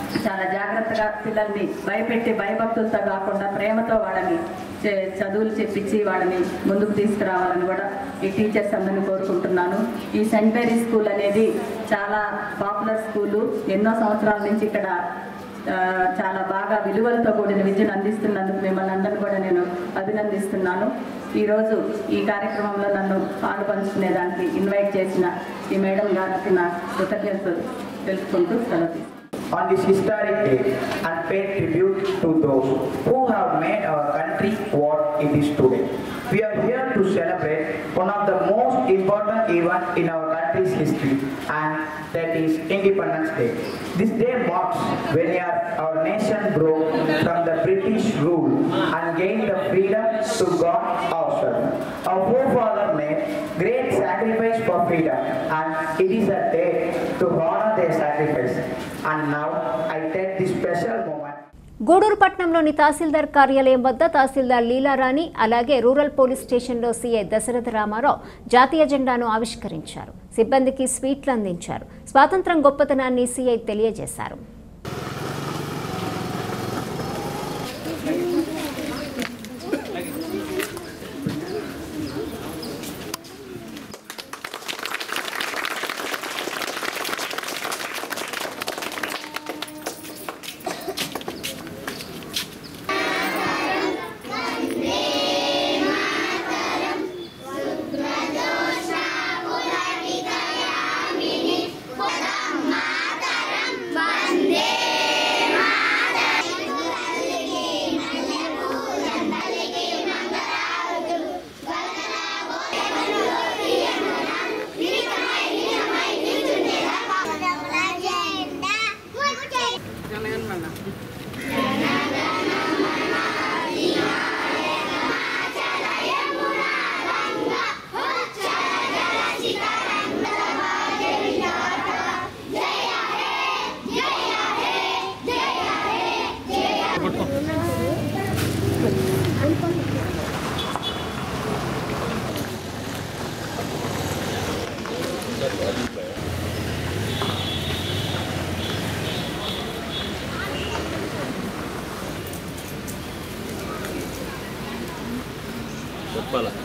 చాలా జాగ్రత్తగా పిల్లల్ని భయపెట్టి భయభక్తులతో కాకుండా ప్రేమతో వాళ్ళని చే- చదువులు చెప్పించి వాళ్ళని ముందుకు తీసుకురావాలని కూడా ఈ టీచర్స్ అందరిని కోరుకుంటున్నాను ఈ సెంట్ మేరీ స్కూల్ అనేది చాలా పాపులర్ స్కూలు ఎన్నో సంవత్సరాల నుంచి ఇక్కడ ఆ, చాలా బాగా విలువలతో కూడిన విద్యను అందిస్తున్నందుకు మిమ్మల్ని అందరిని కూడా నేను అభినందిస్తున్నాను ఈరోజు ఈ కార్యక్రమంలో నన్ను పాలు పంచుకునేదానికి ఇన్వైట్ చేసిన ఈ మేడం గారికి నా కృతజ్ఞతలు తెలుసుకుంటూ సెలవు తీసుకుంటాను. on this historic day and pay tribute to those who have made our country what it is today. We are here to celebrate one of the most important events in our country's history and that is Independence Day. This day marks when our, our nation broke from the British rule and gained the freedom to God ourselves. Our forefathers made great sacrifice for freedom and it is a day to honor their sacrifice. And now I take this special moment Gudur పట్టణంలోని తహసీల్దార్ కార్యాలయం వద్ద తహసీల్దార్ లీలారాణి అలాగే rural police స్టేషన్లో CI Dasaratha Ramarao జాతీయ జెండాను ఆవిష్కరించారు సిబ్బందికి స్వీట్లు అందించారు స్వాతంత్రం గొప్పతనాన్ని సీఐ తెలియజేశారు చెప్పాలా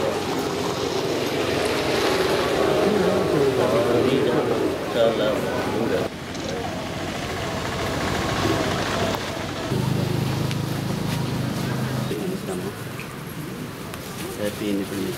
హ్యాపీ ఇండిపెండెన్స్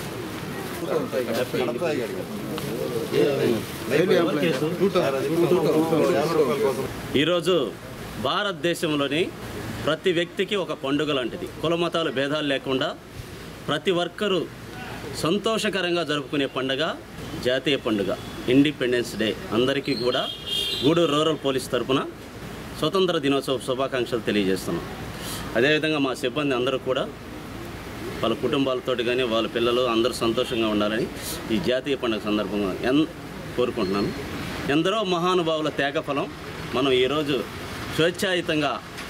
ఈరోజు భారతదేశంలోని ప్రతి వ్యక్తికి ఒక పండుగ లాంటిది కుల మతాలు భేదాలు లేకుండా ప్రతి వర్కరు సంతోషకరంగా జరుపుకునే పండుగ జాతీయ పండుగ ఇండిపెండెన్స్ డే అందరికీ కూడా గూడూరు రూరల్ పోలీస్ తరపున స్వతంత్ర దినోత్సవ శుభాకాంక్షలు తెలియజేస్తున్నాం అదేవిధంగా మా సిబ్బంది అందరూ కూడా వాళ్ళ కుటుంబాలతోటి కానీ వాళ్ళ పిల్లలు అందరూ సంతోషంగా ఉండాలని ఈ జాతీయ పండుగ సందర్భంగా ఎన్ కోరుకుంటున్నాను ఎందరో మహానుభావుల త్యాగఫలం మనం ఈరోజు స్వేచ్ఛాయుతంగా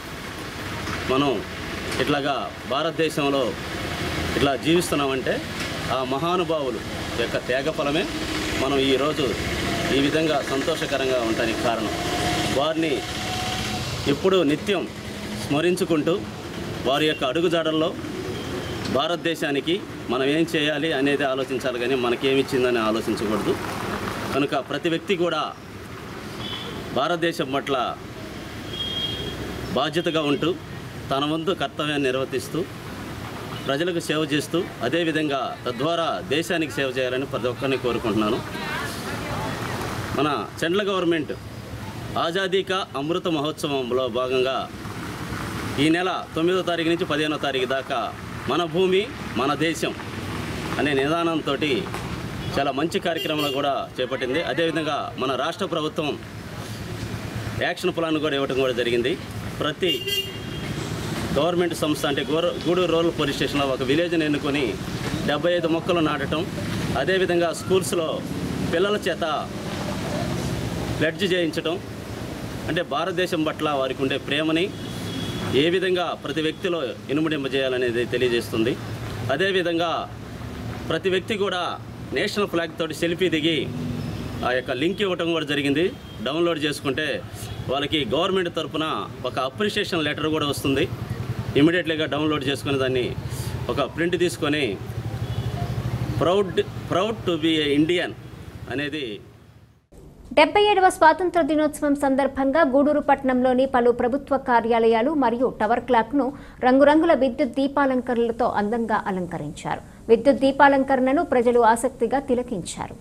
మనం ఇట్లాగా భారతదేశంలో ఇట్లా జీవిస్తున్నామంటే ఆ మహానుభావులు యొక్క త్యాగఫలమే మనం ఈరోజు ఈ విధంగా సంతోషకరంగా ఉండడానికి కారణం వారిని ఎప్పుడూ నిత్యం స్మరించుకుంటూ వారి యొక్క అడుగుజాడల్లో భారతదేశానికి మనం ఏం చేయాలి అనేది ఆలోచించాలి కానీ మనకేమిచ్చిందని ఆలోచించకూడదు కనుక ప్రతి వ్యక్తి కూడా భారతదేశం పట్ల బాధ్యతగా ఉంటూ తన వంతు కర్తవ్యాన్ని నిర్వర్తిస్తూ ప్రజలకు సేవ చేస్తూ అదేవిధంగా తద్వారా దేశానికి సేవ చేయాలని ప్రతి ఒక్కరిని కోరుకుంటున్నాను మన సెంట్రల్ గవర్నమెంట్ ఆజాదీ కా అమృత మహోత్సవంలో భాగంగా ఈ నెల తొమ్మిదో తారీఖు నుంచి పదిహేనో తారీఖు దాకా మన భూమి మన దేశం అనే నిదానంతో చాలా మంచి కార్యక్రమాలు కూడా చేపట్టింది అదేవిధంగా మన రాష్ట్ర ప్రభుత్వం యాక్షన్ ప్లాన్ కూడా ఇవ్వడం కూడా జరిగింది ప్రతి గవర్నమెంట్ సంస్థ అంటే గూర గూడూరు రూరల్ పోలీస్ స్టేషన్లో ఒక విలేజ్ని ఎన్నుకొని డెబ్బై ఐదు మొక్కలు నాటడం అదేవిధంగా స్కూల్స్లో పిల్లల చేత ప్లెడ్జ్ చేయించడం అంటే భారతదేశం పట్ల వారికి ఉండే ప్రేమని ఏ విధంగా ప్రతి వ్యక్తిలో ఇనుముడింపజేయాలనేది తెలియజేస్తుంది అదేవిధంగా ప్రతి వ్యక్తి కూడా నేషనల్ ఫ్లాగ్ తోటి సెల్ఫీ దిగి ఆ యొక్క లింక్ ఇవ్వటం కూడా జరిగింది డౌన్లోడ్ చేసుకుంటే వాళ్ళకి గవర్నమెంట్ తరఫున ఒక అప్రిషియేషన్ లెటర్ కూడా వస్తుంది ఇమీడియట్లీగా డౌన్లోడ్ చేసుకుని దాన్ని ఒక ప్రింట్ తీసుకొని proud proud to be a Indian అనేది డెబ్బై ఏడవ స్వాతంత్ర దినోత్సవం సందర్భంగా గూడూరు పట్టణంలోని పలు ప్రభుత్వ కార్యాలయాలు మరియు టవర్ క్లాక్ను రంగురంగుల విద్యుత్ దీపాలంకరణలతో అందంగా అలంకరించారు విద్యుత్ దీపాలంకరణను ప్రజలు ఆసక్తిగా తిలకించారు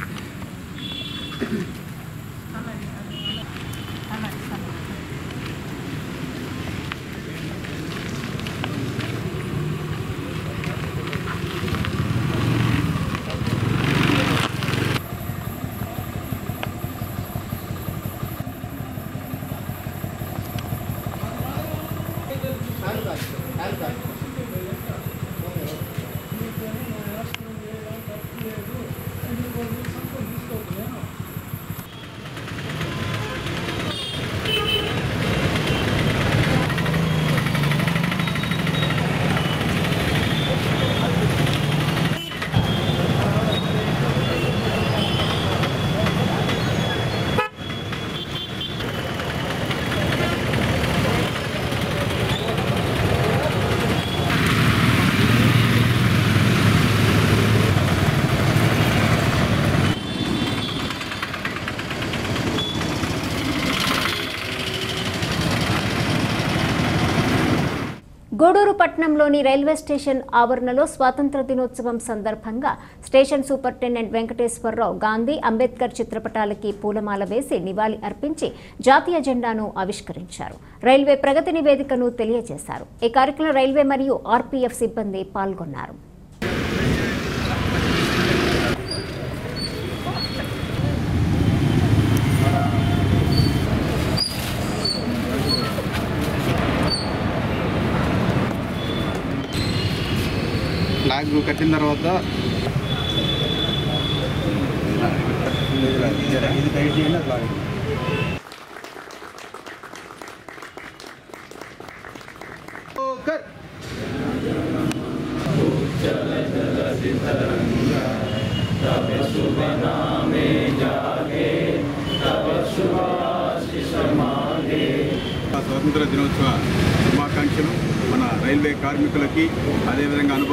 గూడూరు పట్టణంలోని రైల్వే స్టేషన్ ఆవరణలో స్వాతంత్ర దినోత్సవం సందర్భంగా స్టేషన్ సూపరింటెండెంట్ వెంకటేశ్వరరావు గాంధీ అంబేద్కర్ చిత్రపటాలకి పూలమాల వేసి నివాళి అర్పించి జాతీయ జెండాను ఆవిష్కరించారు రైల్వే ప్రగతి నివేదికను తెలియజేశారు ఈ కార్యక్రమంలో రైల్వే మరియు ఆర్పీఎఫ్ సిబ్బంది పాల్గొన్నారు ఫ్లాగ్ కట్టిన తర్వాత ఇది టైట్ చేయండి అది లాగండి. స్వాతంత్ర దినోత్సవ శుభాకాంక్షలు మన రైల్వే కార్మికులకి అదేవిధంగా అనుభవ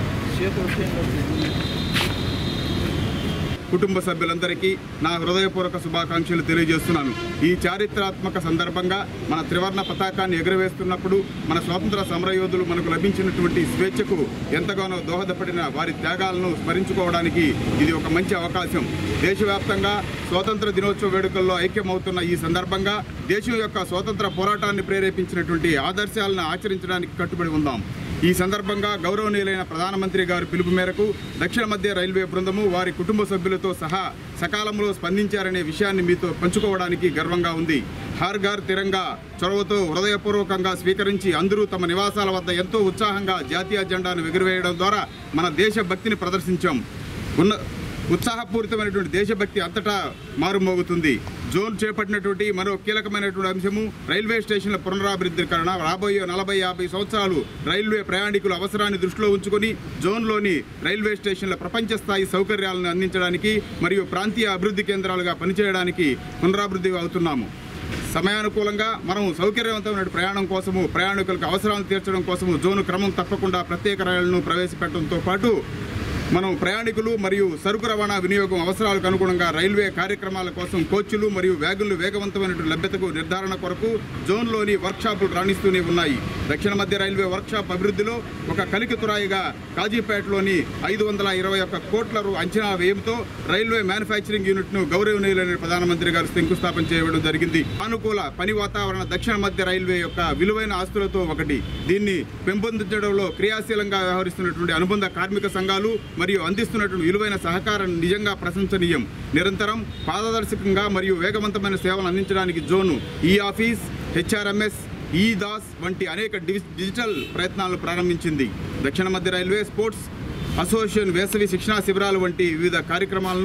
కుటుంబ సభ్యులందరికీ నా హృదయపూర్వక శుభాకాంక్షలు తెలియజేస్తున్నాను ఈ చారిత్రాత్మక సందర్భంగా మన త్రివర్ణ పతాకాన్ని ఎగురవేస్తున్నప్పుడు మన స్వాతంత్ర సమరయోధులు మనకు లభించినటువంటి స్వేచ్ఛకు ఎంతగానో దోహదపడిన వారి త్యాగాలను స్మరించుకోవడానికి ఇది ఒక మంచి అవకాశం దేశవ్యాప్తంగా స్వాతంత్ర దినోత్సవ వేడుకల్లో ఐక్యమవుతున్న ఈ సందర్భంగా దేశం యొక్క స్వాతంత్ర పోరాటాన్ని ప్రేరేపించినటువంటి ఆదర్శాలను ఆచరించడానికి కట్టుబడి ఉందాం ఈ సందర్భంగా గౌరవనీయులైన ప్రధానమంత్రి గారి పిలుపు మేరకు దక్షిణ మధ్య రైల్వే బృందము వారి కుటుంబ సభ్యులతో సహా సకాలంలో స్పందించారనే విషయాన్ని మీతో పంచుకోవడానికి గర్వంగా ఉంది హర్ ఘర్ తిరంగా చొరవతో హృదయపూర్వకంగా స్వీకరించి అందరూ తమ నివాసాల వద్ద ఎంతో ఉత్సాహంగా జాతీయ జెండాను ఎగురవేయడం ద్వారా మన దేశభక్తిని ప్రదర్శించాం ఉన్న ఉత్సాహపూరితమైనటువంటి దేశభక్తి అంతటా మారుమోగుతుంది జోన్ చేపట్టినటువంటి మరో కీలకమైనటువంటి అంశము రైల్వే స్టేషన్ల పునరాభివృద్ధీకరణ రాబోయే నలభై యాభై సంవత్సరాలు రైల్వే ప్రయాణికుల అవసరాన్ని దృష్టిలో ఉంచుకొని జోన్లోని రైల్వే స్టేషన్ల ప్రపంచ స్థాయి సౌకర్యాలను అందించడానికి మరియు ప్రాంతీయ అభివృద్ధి కేంద్రాలుగా పనిచేయడానికి పునరాభివృద్ధి అవుతున్నాము సమయానుకూలంగా మనం సౌకర్యవంతమైన ప్రయాణం కోసము ప్రయాణికులకు అవసరాలను తీర్చడం కోసము జోను క్రమం తప్పకుండా ప్రత్యేక రైళ్లను ప్రవేశపెట్టడంతో పాటు మనం ప్రయాణికులు మరియు సరుకు రవాణా వినియోగం అవసరాలకు అనుగుణంగా రైల్వే కార్యక్రమాల కోసం కోచ్లు మరియు వ్యాగులు వేగవంతమైనటువంటి లభ్యతకు నిర్ధారణ కొరకు జోన్లోని వర్క్షాపులు రాణిస్తూనే ఉన్నాయి దక్షిణ మధ్య రైల్వే వర్క్షాప్ అభివృద్ధిలో ఒక కలికి తురాయిగా కాజీపేటలోని ఐదు వందల ఇరవై ఒక్క కోట్ల రూ అంచనా వ్యయంతో రైల్వే మ్యానుఫ్యాక్చరింగ్ యూనిట్ను గౌరవనీయులైన ప్రధానమంత్రి గారు శంకుస్థాపన చేయడం జరిగింది అనుకూల పని వాతావరణ దక్షిణ మధ్య రైల్వే యొక్క విలువైన ఆస్తులతో ఒకటి దీన్ని పెంపొందించడంలో క్రియాశీలంగా వ్యవహరిస్తున్నటువంటి అనుబంధ కార్మిక సంఘాలు మరియు అందిస్తున్నటువంటి విలువైన సహకారం నిజంగా ప్రశంసనీయం నిరంతరం పారదర్శకంగా మరియు వేగవంతమైన సేవలు అందించడానికి జోను ఈ ఆఫీస్ హెచ్ఆర్ఎంఎస్ ఈ దాస్ వంటి అనేక డివి- డిజిటల్ ప్రయత్నాలను ప్రారంభించింది దక్షిణ మధ్య రైల్వే స్పోర్ట్స్ అసోసియేషన్ వేసవి శిక్షణా శిబిరాలు వంటి వివిధ కార్యక్రమాలను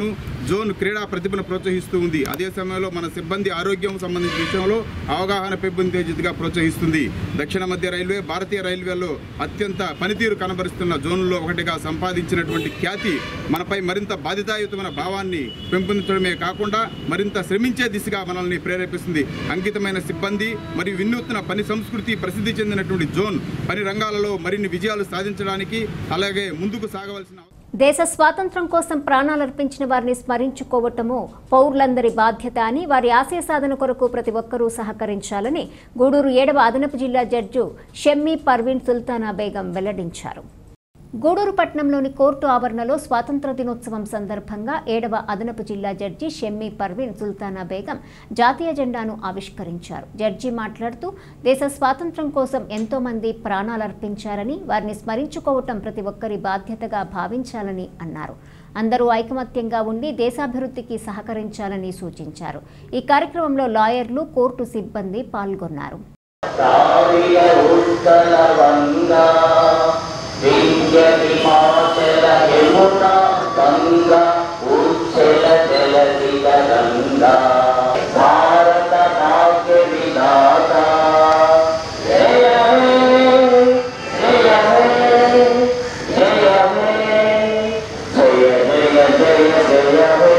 జోన్ క్రీడా ప్రతిభను ప్రోత్సహిస్తూ ఉంది అదే సమయంలో మన సిబ్బంది ఆరోగ్యం సంబంధించిన విషయంలో అవగాహన పెంపొందేదిగా ప్రోత్సహిస్తుంది దక్షిణ మధ్య రైల్వే భారతీయ రైల్వేలో అత్యంత పనితీరు కనబరుస్తున్న జోన్లలో ఒకటిగా సంపాదించినటువంటి ఖ్యాతి మనపై మరింత బాధితాయుతమైన భావాన్ని పెంపొందించడమే కాకుండా మరింత శ్రమించే దిశగా మనల్ని ప్రేరేపిస్తుంది అంకితమైన సిబ్బంది మరియు వినూత్న పని సంస్కృతి ప్రసిద్ధి చెందినటువంటి జోన్ పని రంగాలలో మరిన్ని విజయాలు సాధించడానికి అలాగే ముందుకు సాగవలసిన దేశ స్వాతంత్ర్యం కోసం ప్రాణాలర్పించిన వారిని స్మరించుకోవటము పౌరులందరి బాధ్యత అని వారి ఆశయ సాధన కొరకు ప్రతి ఒక్కరూ సహకరించాలని గూడూరు ఏడవ అదనపు జిల్లా జడ్జు షెమ్మి పర్వీన్ సుల్తానా బేగం వెల్లడించారు గూడూరు పట్టణంలోని కోర్టు ఆవరణలో స్వాతంత్ర దినోత్సవం సందర్భంగా ఏడవ అదనపు జిల్లా జడ్జి షెమ్మి పర్వీన్ సుల్తానా బేగం జాతీయ జెండాను ఆవిష్కరించారు జడ్జి మాట్లాడుతూ దేశ స్వాతంత్ర్యం కోసం ఎంతో మంది ప్రాణాలర్పించారని వారిని స్మరించుకోవటం ప్రతి ఒక్కరి బాధ్యతగా భావించాలని అన్నారు అందరూ ఐకమత్యంగా ఉండి దేశాభివృద్ధికి సహకరించాలని సూచించారు ఈ కార్యక్రమంలో లాయర్లు కోర్టు సిబ్బంది పాల్గొన్నారు వింధ్య హిమాచల యమునా గంగా ఉచ్చల జలధిక గంగా భారత భాగ్య విధాత జయ హే జయ హే జయ హే జయ జయ జయ జయ హే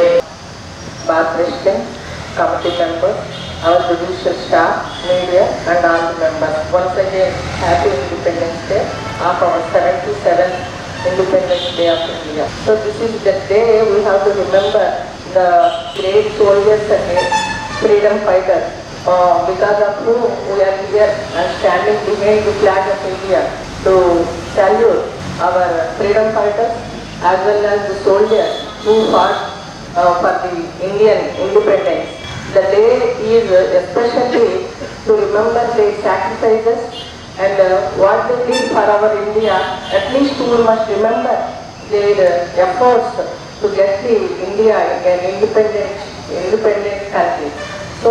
Bar President, committee members, our judicial staff, media and all the members. Once again, happy Independence Day of our 77th Independence Day of India. So this is the day we have to remember the great soldiers and freedom fighters. Uh, because of whom we are here and standing behind the flag of India to salute our freedom fighters as well as the soldiers who fought uh, for the Indian independence. The day is uh, especially to remember their sacrifices and uh, what they did for our India. At least we must remember their uh, efforts to get the India an independent, independent country. So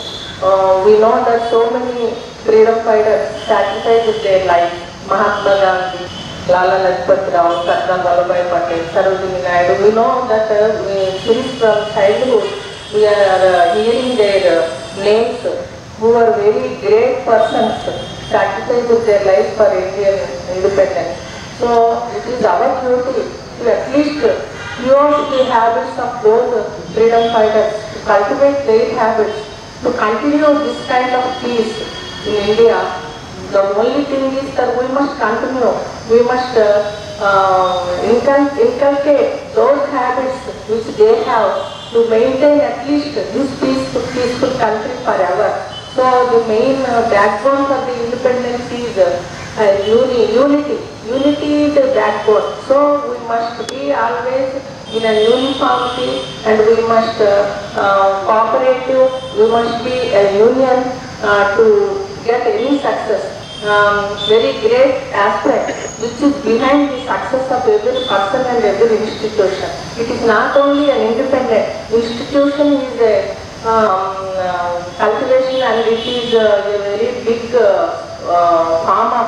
uh, we know that so many freedom fighters sacrificed their life. Mahatma Gandhi, Lala Lajpat Rao, Sardar Vallabhai Patel, Sarojini Naidu. We know that uh, we, since from childhood we are uh, hearing their uh, names who are very great persons sacrificed their life for Indian independence. So it is our duty to at least use the habits of those freedom fighters, to cultivate their habits, to continue this kind of peace in India the only thing is that we must continue, we must uh, uh, incul- inculcate those habits which they have to maintain at least this peaceful, peaceful country forever. So the main uh, backbone for the independence is uh, uh, uni, unity. Unity is the backbone. So we must be always in a uniformity and we must uh, uh, cooperative, we must be a union uh, to get any success. Um, very great aspect which is behind the success of every person and every institution. It is not only an independent institution is a um, uh, cultivation and it is uh, a very big uh, uh, farm of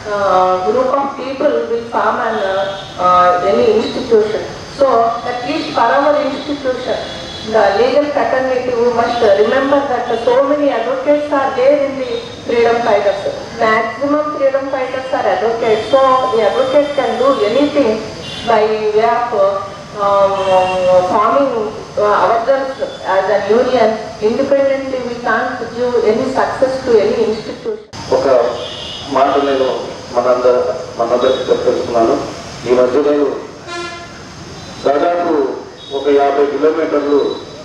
uh, group of people will farm and uh, uh, any institution. So at least for our institution, the legal fraternity, we must remember that so many advocates are there in the freedom fighters. Maximum freedom fighters are advocates. So the advocate can do anything by way of uh, um, forming uh, ourselves as a union. Independently, we can't give any success to any institution. ఒక మాట నేను మనందర మనందరికి చెప్పేస్తున్నాను ఈ మధ్య నేను దాదాపు ఒక యాభై కిలోమీటర్లు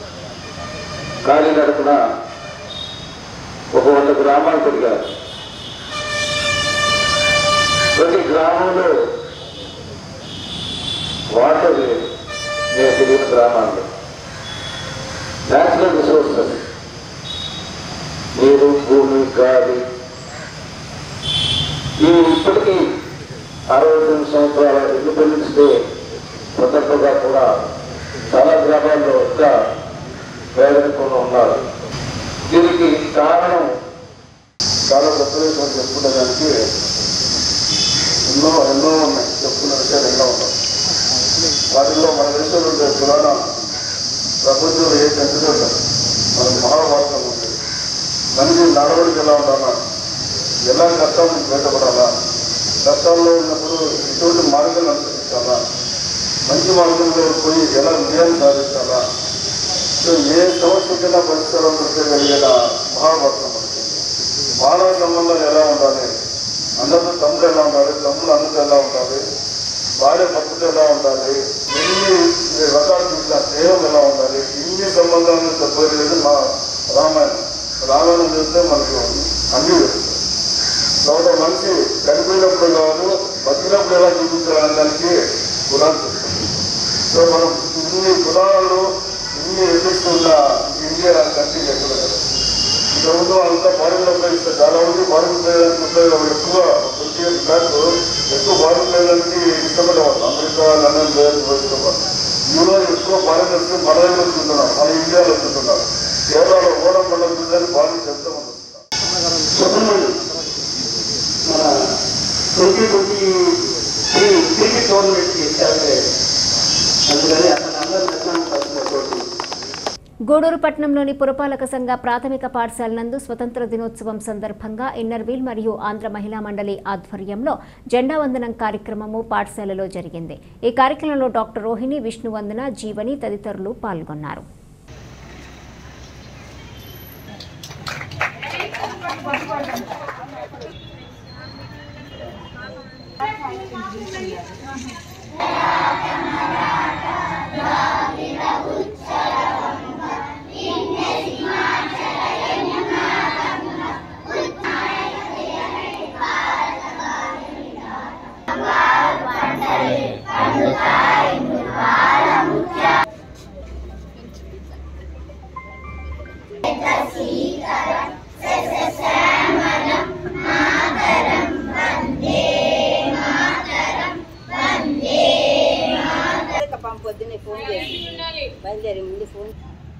కాలినడకన ఒక వంద గ్రామాలు తిరిగారు ప్రతి గ్రామంలో వాటర్ లేదు నేను తిరిగిన గ్రామాల్లో న్యాచురల్ రిసోర్సెస్ నీరు భూమి గాలి ఈ ఇప్పటికీ అరవై తొమ్మిది సంవత్సరాల ఇండిపెండెన్స్ డే సందర్భంగా కూడా చాలా గ్రామాల్లో ఇంకా పేదరికంలో ఉన్నారు దీనికి కారణం చాలా గొప్పగా చెప్పుకునే దానికి ఎన్నో ఎన్నో ఉన్నాయి చెప్పుకున్న విషయాలు ఎన్నో ఉన్నాయి వాటిల్లో మన దేశంలో ఉండే పురాణ ప్రపంచంలో ఏ కంట్రీ ఉండదు మనకు మహాభారతం ఉంది మనిషి నడవడికి ఎలా ఉండాలా ఎలా కష్టాల నుంచి బయటపడాలా కష్టాల్లో ఉన్నప్పుడు ఇటువంటి మార్గాలు అనుసరించాలా మంచి మార్గంలో పోయి ఎలా విజయాన్ని సాధించాలా సో ఏ సమస్యకైనా పరిష్కారం దొరకగలిగిన మహాభారతం మనకి మానవ సంబంధాలు ఎలా ఉండాలి అందరితో తమ్ముడు ఎలా ఉండాలి తమ్ముడు అన్నతో ఎలా ఉండాలి భార్య భర్తతో ఎలా ఉండాలి ఎన్ని రకాలు చూసిన స్నేహం ఎలా ఉండాలి ఇన్ని సంబంధాలను చెప్పగలిగేది మా రామాయణం రామాయణం చూస్తే మనకు అన్ని తెలుస్తాయి తర్వాత మనిషి చనిపోయినప్పుడు కాదు బతికినప్పుడు ఎలా చూపించాలనే దానికి కులాలు చెప్తుంది సో మనం ఇన్ని కులాలు ఇన్ని ఎదుర్కొన్న ఇండియా కంట్రీ ఎక్కడ కదా ఇంతకుముందు అంతా బాడీలో ఉపయోగిస్తారు చాలా మంది బాడీ ఉపయోగానికి ఉపయోగం ఎక్కువ ట్వంటీ ఇయర్స్ బ్యాక్ ఎక్కువ బాడీ ఉపయోగానికి ఇష్టపడేవాళ్ళు అమెరికా లండన్ ఉపయోగించేవాళ్ళు ఈరోజు ఎక్కువ బాడీ వచ్చి మన దగ్గర వచ్చుంటున్నారు మన ఇండియాలో వచ్చుంటున్నారు కేరళలో ఓడం పండుగ చూసారు బాడీ చెప్తా సుబ్రహ్మణ్యం మన ట్వంటీ ట్వంటీ త్రీ క్రికెట్ టోర్నమెంట్కి సెలెక్ట్ అందుకని అతను అందరూ నచ్చిన పరిస్థితి గూడూరు పట్టణంలోని పురపాలక సంఘ ప్రాథమిక పాఠశాల నందు స్వతంత్ర దినోత్సవం సందర్భంగా ఇన్నర్ వీల్ మరియు ఆంధ్ర మహిళా మండలి ఆధ్వర్యంలో జెండా వందనం కార్యక్రమము పాఠశాలలో జరిగింది ఈ కార్యక్రమంలో డాక్టర్ రోహిణి విష్ణువందన జీవని తదితరులు పాల్గొన్నారు పొద్దున్నే ఫోన్ చేసి బయలుదేరి ముందు ఫోన్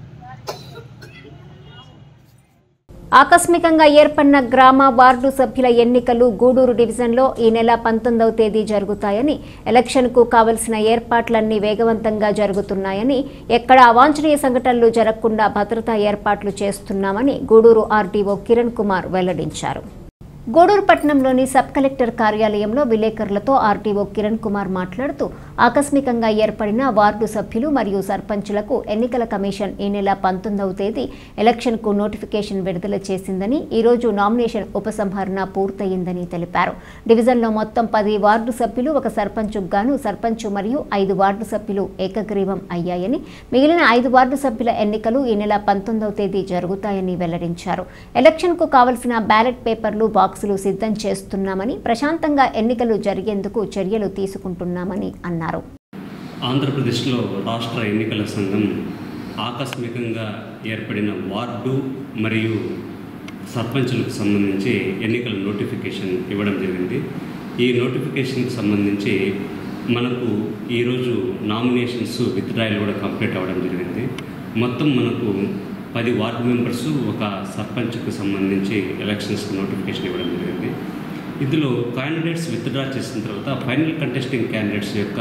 ఆకస్మికంగా ఏర్పడిన గ్రామ వార్డు సభ్యుల ఎన్నికలు గూడూరు డివిజన్లో ఈ నెల పంతొమ్మిదవ తేదీ జరుగుతాయని ఎలక్షన్కు కావలసిన ఏర్పాట్లన్నీ వేగవంతంగా జరుగుతున్నాయని ఎక్కడ అవాంఛనీయ సంఘటనలు జరగకుండా భద్రతా ఏర్పాట్లు చేస్తున్నామని గూడూరు ఆర్డీఓ కిరణ్ కుమార్ వెల్లడించారు గూడూరు పట్టణంలోని సబ్ కలెక్టర్ కార్యాలయంలో విలేకరులతో ఆర్టీఓ కిరణ్ కుమార్ మాట్లాడుతూ ఆకస్మికంగా ఏర్పడిన వార్డు సభ్యులు మరియు సర్పంచులకు ఎన్నికల కమిషన్ ఈ నెల పంతొమ్మిదవ తేదీ ఎలక్షన్కు నోటిఫికేషన్ విడుదల చేసిందని ఈరోజు నామినేషన్ ఉపసంహరణ పూర్తయిందని తెలిపారు డివిజన్లో మొత్తం పది వార్డు సభ్యులు ఒక సర్పంచుకు గాను సర్పంచ్ మరియు ఐదు వార్డు సభ్యులు ఏకగ్రీవం అయ్యాయని మిగిలిన ఐదు వార్డు సభ్యుల ఎన్నికలు ఈ నెల పంతొమ్మిదవ తేదీ జరుగుతాయని వెల్లడించారు ఎలక్షన్కు కావలసిన బ్యాలెట్ పేపర్లు బాక్సులు సిద్ధం చేస్తున్నామని ప్రశాంతంగా ఎన్నికలు జరిగేందుకు చర్యలు తీసుకుంటున్నామని అన్నారు ఆంధ్రప్రదేశ్లో రాష్ట్ర ఎన్నికల సంఘం ఆకస్మికంగా ఏర్పడిన వార్డు మరియు సర్పంచులకు సంబంధించి ఎన్నికల నోటిఫికేషన్ ఇవ్వడం జరిగింది ఈ నోటిఫికేషన్కి సంబంధించి మనకు ఈరోజు నామినేషన్స్ విత్డ్రాయల్ కూడా కంప్లీట్ అవ్వడం జరిగింది మొత్తం మనకు పది వార్డు మెంబర్స్ ఒక సర్పంచ్కు సంబంధించి ఎలక్షన్స్కి నోటిఫికేషన్ ఇవ్వడం జరిగింది ఇందులో క్యాండిడేట్స్ విత్డ్రా చేసిన తర్వాత ఫైనల్ కంటెస్టింగ్ క్యాండిడేట్స్ యొక్క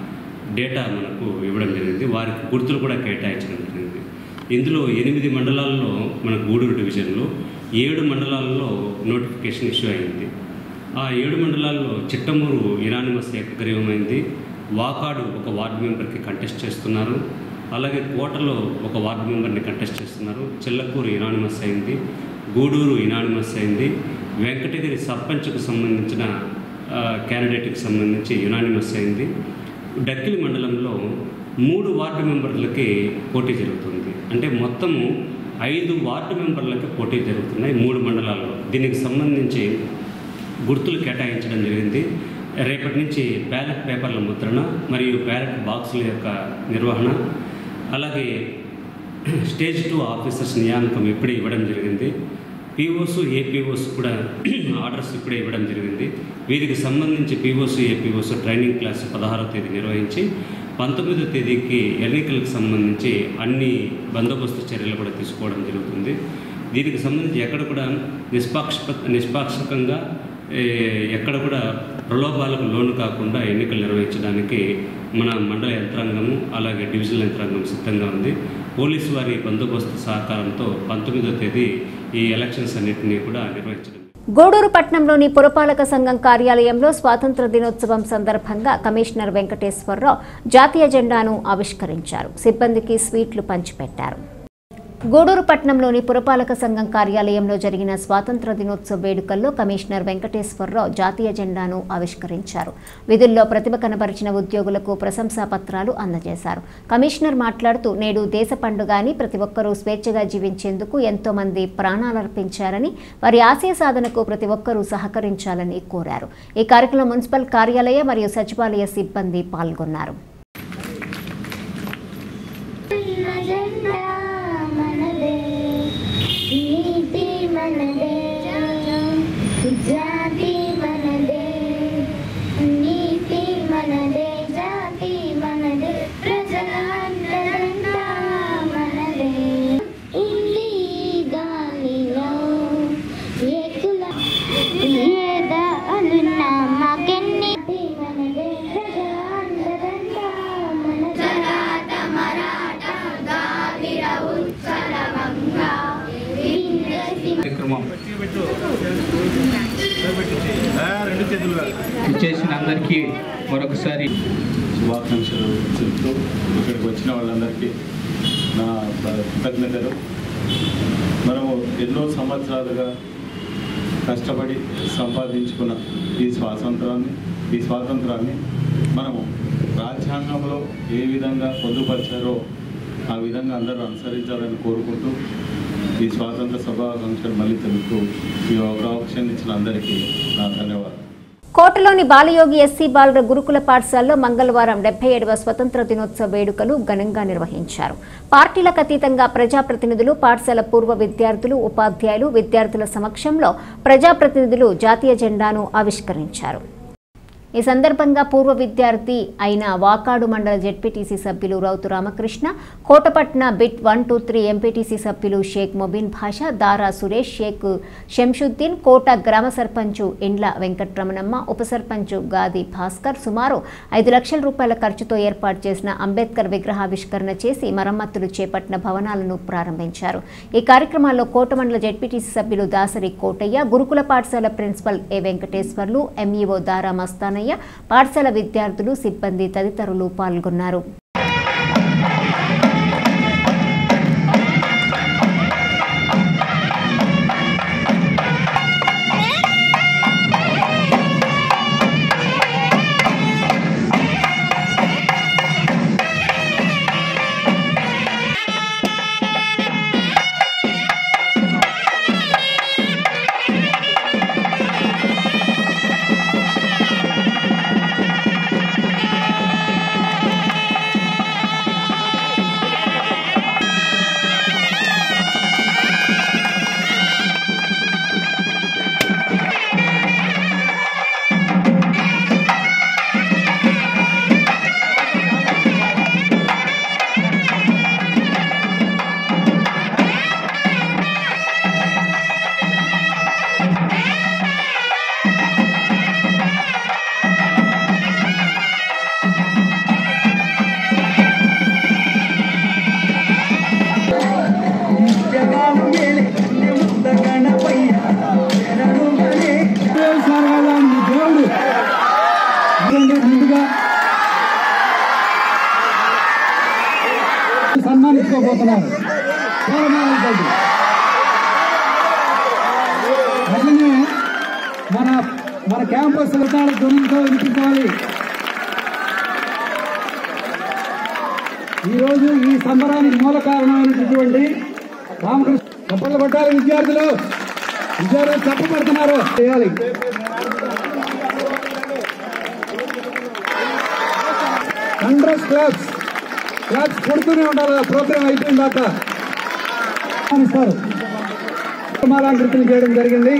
డేటా మనకు ఇవ్వడం జరిగింది వారికి గుర్తులు కూడా కేటాయించడం జరిగింది ఇందులో ఎనిమిది మండలాల్లో మన గూడూరు డివిజన్లో ఏడు మండలాల్లో నోటిఫికేషన్ ఇష్యూ అయింది ఆ ఏడు మండలాల్లో చిట్టమూరు ఇనానిమస్ ఏకగ్రీవమైంది వాకాడు ఒక వార్డు మెంబర్కి కంటెస్ట్ చేస్తున్నారు అలాగే కోటలో ఒక వార్డు మెంబర్ని కంటెస్ట్ చేస్తున్నారు చిల్లకూరు ఇనానిమస్ అయింది గూడూరు ఇనానిమస్ అయింది వెంకటగిరి సర్పంచ్కు సంబంధించిన క్యాండిడేట్కి సంబంధించి యునానిమస్ అయింది డక్కిలి మండలంలో మూడు వార్డు మెంబర్లకి పోటీ జరుగుతుంది అంటే మొత్తము ఐదు వార్డు మెంబర్లకి పోటీ జరుగుతున్నాయి మూడు మండలాల్లో దీనికి సంబంధించి గుర్తులు కేటాయించడం జరిగింది రేపటి నుంచి బ్యాలెట్ పేపర్ల ముద్రణ మరియు బ్యాలెట్ బాక్సుల యొక్క నిర్వహణ అలాగే స్టేజ్ టూ ఆఫీసర్స్ నియామకం ఇప్పుడే ఇవ్వడం జరిగింది పీఓస్ ఏపీఓస్ కూడా ఆర్డర్స్ ఇప్పుడే ఇవ్వడం జరిగింది వీరికి సంబంధించి పీఓస్ ఏపీఓస్ ట్రైనింగ్ క్లాస్ పదహారవ తేదీ నిర్వహించి పంతొమ్మిదో తేదీకి ఎన్నికలకు సంబంధించి అన్ని బందోబస్తు చర్యలు కూడా తీసుకోవడం జరుగుతుంది దీనికి సంబంధించి ఎక్కడ కూడా నిష్పాక్ష నిష్పాక్షకంగా ఏ, ఎక్కడ కూడా ప్రలోభాలకు లోను కాకుండా ఎన్నికలు నిర్వహించడానికి మన మండల యంత్రాంగము అలాగే డివిజనల్ యంత్రాంగం సిద్ధంగా ఉంది పోలీసు వారి బందోబస్తు సహకారంతో పంతొమ్మిదో తేదీ ఈ ఎలక్షన్స్ అన్నింటినీ కూడా నిర్వహించడం గూడూరు పట్టణంలోని పురపాలక సంఘం కార్యాలయంలో స్వాతంత్ర దినోత్సవం సందర్భంగా కమిషనర్ వెంకటేశ్వరరావు జాతీయ జెండాను ఆవిష్కరించారు సిబ్బందికి స్వీట్లు పంచిపెట్టారు గూడూరు పట్టణంలోని పురపాలక సంఘం కార్యాలయంలో జరిగిన స్వాతంత్ర దినోత్సవ వేడుకల్లో కమిషనర్ వెంకటేశ్వరరావు జాతీయ జెండాను ఆవిష్కరించారు విధుల్లో ప్రతిభ కనబరిచిన ఉద్యోగులకు ప్రశంసా పత్రాలు అందజేశారు కమిషనర్ మాట్లాడుతూ నేడు దేశ పండుగ అని ప్రతి ఒక్కరూ స్వేచ్ఛగా జీవించేందుకు ఎంతో మంది ప్రాణాలర్పించారని వారి ఆశయ సాధనకు ప్రతి ఒక్కరూ సహకరించాలని కోరారు ఈ కార్యక్రమంలో మున్సిపల్ కార్యాలయ మరియు సచివాలయ సిబ్బంది పాల్గొన్నారు నీతి మనదే జాతి మనదే నీతి మనదే జాతి మనదే ప్రజలందరంతా మనదే ఉంది ఈ గాలిలో ఏకుల ఏద అనున్న మాకెన్ని మనదే ప్రజలందరంతా మనదే మరాఠ గావిర ఉత్కల గంగా కార్యక్రమం ఇచ్చేసిన అందరికీ మరొకసారి శుభాకాంక్షలు చెప్తూ ఇక్కడికి వచ్చిన వాళ్ళందరికీ నా కృతజ్ఞతలు మనము ఎన్నో సంవత్సరాలుగా కష్టపడి సంపాదించుకున్న ఈ స్వాతంత్రాన్ని ఈ స్వాతంత్రాన్ని మనము రాజ్యాంగంలో ఏ విధంగా పొందుపరిచారో ఆ విధంగా అందరూ అనుసరించాలని కోరుకుంటూ ఈ స్వాతంత్ర సభాకాంక్షలు మళ్ళీ తెలుపుతూ ఈ అవకాశం ఇచ్చిన అందరికీ నా ధన్యవాదాలు కోటలోని బాలయోగి ఎస్సీ బాలుర గురుకుల పాఠశాలలో మంగళవారం డెబ్బై ఏడవ స్వతంత్ర దినోత్సవ వేడుకలు ఘనంగా నిర్వహించారు పార్టీలకు అతీతంగా ప్రజాప్రతినిధులు పాఠశాల పూర్వ విద్యార్థులు ఉపాధ్యాయులు విద్యార్థుల సమక్షంలో ప్రజాప్రతినిధులు జాతీయ జెండాను ఆవిష్కరించారు ఈ సందర్భంగా పూర్వ విద్యార్థి అయిన వాకాడు మండల జెడ్పీటీసీ సభ్యులు Rautu Ramakrishna Kotapatna bit one two three MPTC సభ్యులు షేక్ మొబిన్ భాషా దారా సురేష్ షేక్ శంషుద్దీన్ కోట గ్రామ సర్పంచు ఇండ్ల వెంకట్రమణమ్మ ఉప సర్పంచు గాది భాస్కర్ సుమారు ఐదు లక్షల రూపాయల ఖర్చుతో ఏర్పాటు చేసిన అంబేద్కర్ విగ్రహావిష్కరణ చేసి మరమ్మతులు చేపట్టిన భవనాలను ప్రారంభించారు ఈ కార్యక్రమాల్లో కోట మండల జెడ్పీటీసీ సభ్యులు దాసరి కోటయ్య గురుకుల పాఠశాల ప్రిన్సిపల్ ఏ వెంకటేశ్వర్లు ఎంఈఓ దారా మస్తానయ్య పాఠశాల విద్యార్థులు సిబ్బంది తదితరులు పాల్గొన్నారు దేవుడు ఇదండి ముందుగా సన్మానించుకోబోతున్నారు పూలమాలతోటి. అట్లనే మన మన క్యాంపస్ విధాల ధ్వనితో వినిపించాలి ఈరోజు ఈ సంబరానికి మూల కారణమైనటువంటి రామకృష్ణ చప్పట్లు కొట్టాలి విద్యార్థులు విద్యార్థులు చప్పబడుతున్నారు చేయాలి హండ్రెడ్ క్లాబ్స్ క్లాబ్స్ కొడుతూనే ఉండాలి ఆ ప్రోగ్రామ్ అయిపోయిన దాకా ఇస్తారు మాలాంకృతులు చేయడం జరిగింది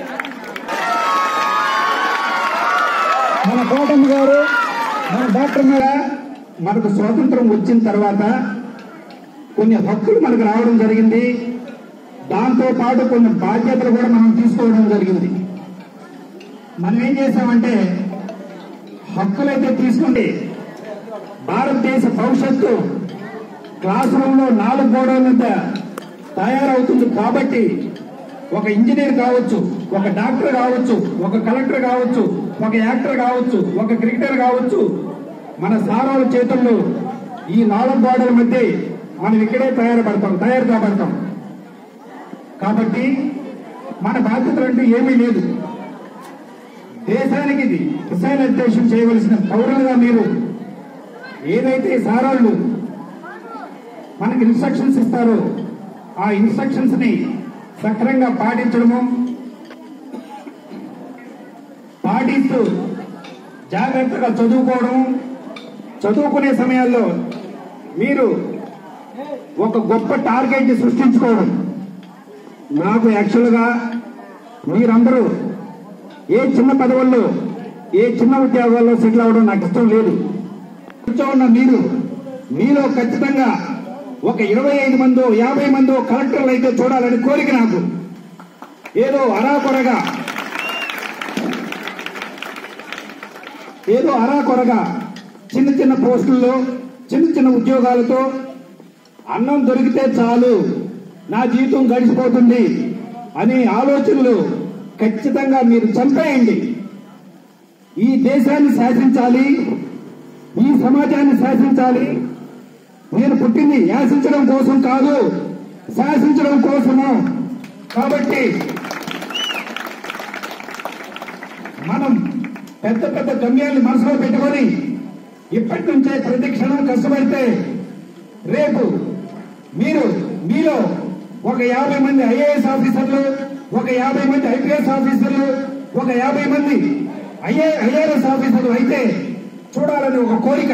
మన కోటమ్మ గారు మన డాక్టర్ మీద మనకు స్వాతంత్రం వచ్చిన తర్వాత కొన్ని హక్కులు మనకు రావడం జరిగింది దాంతో పాటు కొన్ని బాధ్యతలు కూడా మనం తీసుకోవడం జరిగింది మనం ఏం చేసామంటే హక్కులైతే తీసుకుంటే భారతదేశ భవిష్యత్తు క్లాస్ రూమ్ లో నాలుగు గోడల మీద తయారవుతుంది కాబట్టి ఒక ఇంజనీర్ కావచ్చు ఒక డాక్టర్ కావచ్చు ఒక కలెక్టర్ కావచ్చు ఒక యాక్టర్ కావచ్చు ఒక క్రికెటర్ కావచ్చు మన సారాల చేతుల్లో ఈ నాలుగు గోడల మధ్య మనం ఇక్కడే తయారుపడతాం తయారు కాబడతాం కాబట్టి మన బాధ్యతలు అంటూ ఏమీ లేదు దేశానికి ఇది దిశానిర్దేశం చేయవలసిన పౌరులుగా మీరు ఏదైతే సారాళ్ళు మనకి ఇన్స్ట్రక్షన్స్ ఇస్తారో ఆ ఇన్స్ట్రక్షన్స్ ని సక్రంగా పాటించడము పాటిస్తూ జాగ్రత్తగా చదువుకోవడం చదువుకునే సమయాల్లో మీరు ఒక గొప్ప టార్గెట్ ని సృష్టించుకోవడం నాకు యాక్చువల్గా మీరందరూ ఏ చిన్న పదవుల్లో ఏ చిన్న ఉద్యోగాల్లో సెటిల్ అవ్వడం నాకు ఇష్టం లేదు కూర్చోన్న మీరు మీలో ఖచ్చితంగా ఒక ఇరవై ఐదు మందో యాభై మందో కలెక్టర్లు అయితే చూడాలని కోరిక నాకు ఏదో అరాకొరగా ఏదో అరాకొరగా చిన్న చిన్న పోస్టుల్లో చిన్న చిన్న ఉద్యోగాలతో అన్నం దొరికితే చాలు నా జీవితం గడిచిపోతుంది అనే ఆలోచనలు ఖచ్చితంగా మీరు చంపేయండి ఈ దేశాన్ని శాసించాలి ఈ సమాజాన్ని శాసించాలి నేను పుట్టింది శాసించడం కోసం కాదు శాసించడం కోసము కాబట్టి మనం పెద్ద పెద్ద గమ్యాన్ని మనసులో పెట్టుకొని ఇప్పటి నుంచే ప్రతి క్షణం కష్టపడితే రేపు మీరు మీలో ఒక యాభై మంది ఐఏఎస్ ఆఫీసర్లు ఒక యాభై మంది ఐపీఎస్ ఆఫీసర్లు ఒక యాభై మంది ఐఏ ఐఆర్ఎస్ ఆఫీసర్లు అయితే చూడాలని ఒక కోరిక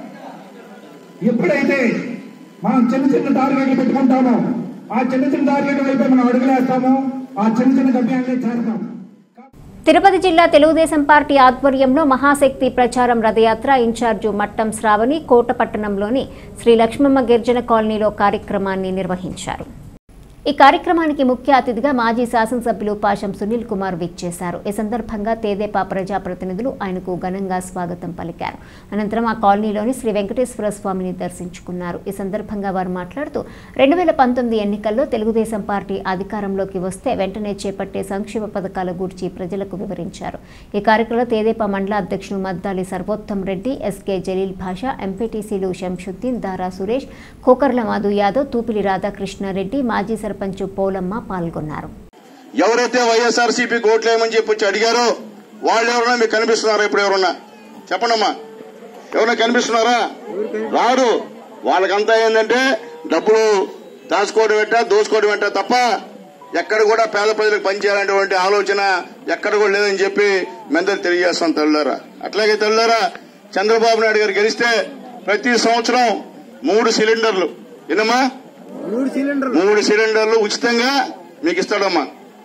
ఎప్పుడైతే మనం చిన్న చిన్న టార్గెట్లు పెట్టుకుంటామో ఆ చిన్న చిన్న టార్గెట్ వైపు మనం అడుగులేస్తామో ఆ చిన్న చిన్న గమ్యాన్ని చేస్తాం తిరుపతి జిల్లా తెలుగుదేశం పార్టీ ఆధ్వర్యంలో మహాశక్తి ప్రచారం రథయాత్ర ఇన్ఛార్జు మట్టం శ్రావణి కోటపట్టణంలోని శ్రీ లక్ష్మమ్మ గిరిజన కాలనీలో కార్యక్రమాన్ని నిర్వహించారు ఈ కార్యక్రమానికి ముఖ్య అతిథిగా మాజీ శాసనసభ్యులు పాషం సునీల్ కుమార్ విచ్చేశారు ఈ సందర్భంగా తేదేపా ప్రజాప్రతినిధులు ఆయనకు ఘనంగా స్వాగతం పలికారు అనంతరం ఆ కాలనీలోని శ్రీ వెంకటేశ్వర స్వామిని దర్శించుకున్నారు ఈ సందర్భంగా వారు మాట్లాడుతూ రెండు వేల పంతొమ్మిది ఎన్నికల్లో తెలుగుదేశం పార్టీ అధికారంలోకి వస్తే వెంటనే చేపట్టే సంక్షేమ పథకాల గురించి ప్రజలకు వివరించారు ఈ కార్యక్రమంలో తేదేపా మండల అధ్యక్షులు మద్దాలి సర్వోత్తం రెడ్డి ఎస్కే జలీల్ భాషా ఎంపీటీసీలు శంషుద్దీన్ దారా సురేష్ కోకర్ల మాధు యాదవ్ తూపిలి రాధాకృష్ణారెడ్డి మాజీ సర్పంచ్ పోలమ్మ పాల్గొన్నారు ఎవరైతే వైఎస్ఆర్సీపీ ఓట్లేమని చెప్పి వచ్చి అడిగారో వాళ్ళు ఎవరన్నా మీకు కనిపిస్తున్నారా ఇప్పుడు ఎవరన్నా చెప్పండమ్మా ఎవరన్నా కనిపిస్తున్నారా రారు వాళ్ళకంతా ఏంటంటే డబ్బులు దాచుకోవడం వెంట దోచుకోవడం వెంట తప్ప ఎక్కడ కూడా పేద ప్రజలకు పనిచేయాలనేటువంటి ఆలోచన ఎక్కడ కూడా లేదని చెప్పి మెందరు తెలియజేస్తాం తల్లులారా అట్లాగే తల్లులారా చంద్రబాబు నాయుడు గారు గెలిస్తే ప్రతి సంవత్సరం మూడు సిలిండర్లు ఏనమ్మా మూడు సిలిండర్లు మూడు సిలిండర్లు ఉచితంగా మీకు ఇస్తాడమ్మా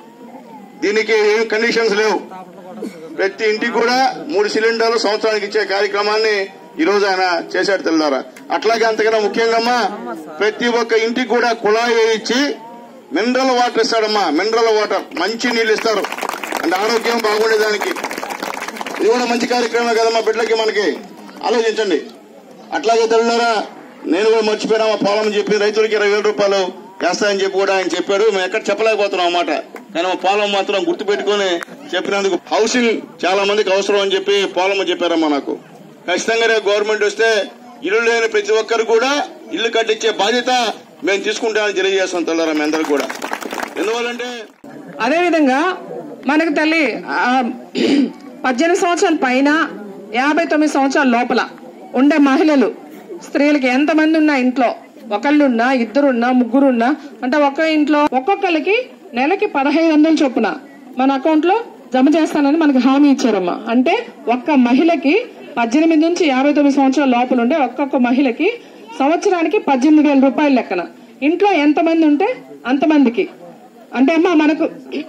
దీనికి ఏం కండిషన్స్ లేవు ప్రతి ఇంటికి కూడా మూడు సిలిండర్లు సంవత్సరానికి ఇచ్చే కార్యక్రమాన్ని ఈ రోజు ఆయన చేశాడు తెల్లారా అట్లాగే అంతకన్నా ముఖ్యంగా అమ్మా ప్రతి ఒక్క ఇంటికి కూడా కుళాయి ఇచ్చి మినరల్ వాటర్ ఇస్తాడమ్మా మినరల్ వాటర్ మంచి నీళ్లు ఇస్తారు అంటే ఆరోగ్యం బాగుండేదానికి ఇది కూడా మంచి కార్యక్రమం కదమ్మా బిడ్డలకి మనకి ఆలోచించండి అట్లాగే తెల్లారా నేను కూడా మర్చిపోయినా మా పొలం చెప్పి రైతులకి ఇరవై వేల రూపాయలు వేస్తాయని చెప్పి కూడా ఆయన చెప్పాడు మేము ఎక్కడ చెప్పలేకపోతున్నాం అన్నమాట కానీ మా పొలం మాత్రం గుర్తుపెట్టుకుని చెప్పినందుకు హౌసింగ్ చాలా మందికి అవసరం అని చెప్పి పోలమ్మ చెప్పారమ్మా నాకు ఖచ్చితంగా రేపు గవర్నమెంట్ వస్తే ఇల్లు లేని ప్రతి ఒక్కరు కూడా ఇల్లు కట్టించే బాధ్యత మేము తీసుకుంటామని తెలియజేస్తాం తెల్లారా మీ అందరికి కూడా ఎందువల్లంటే అదేవిధంగా మనకు తల్లి ఆ, పద్దెనిమిది సంవత్సరాల పైన యాభై తొమ్మిది సంవత్సరాల లోపల ఉండే మహిళలు స్త్రీలకి ఎంతమంది ఉన్నా ఇంట్లో ఒకళ్ళున్నా ఇద్దరున్నా ముగ్గురున్నా అంటే ఒక్క ఇంట్లో ఒక్కొక్కరికి నెలకి పదహైదు వందల చొప్పున మన అకౌంట్ లో జమ చేస్తానని మనకి హామీ ఇచ్చారమ్మా అంటే ఒక్క మహిళకి పద్దెనిమిది నుంచి యాభై తొమ్మిది సంవత్సరాల లోపల ఉండే ఒక్కొక్క మహిళకి సంవత్సరానికి పద్దెనిమిది వేల రూపాయల లెక్కన ఇంట్లో ఎంతమంది ఉంటే అంతమందికి అంటే అమ్మా మనకు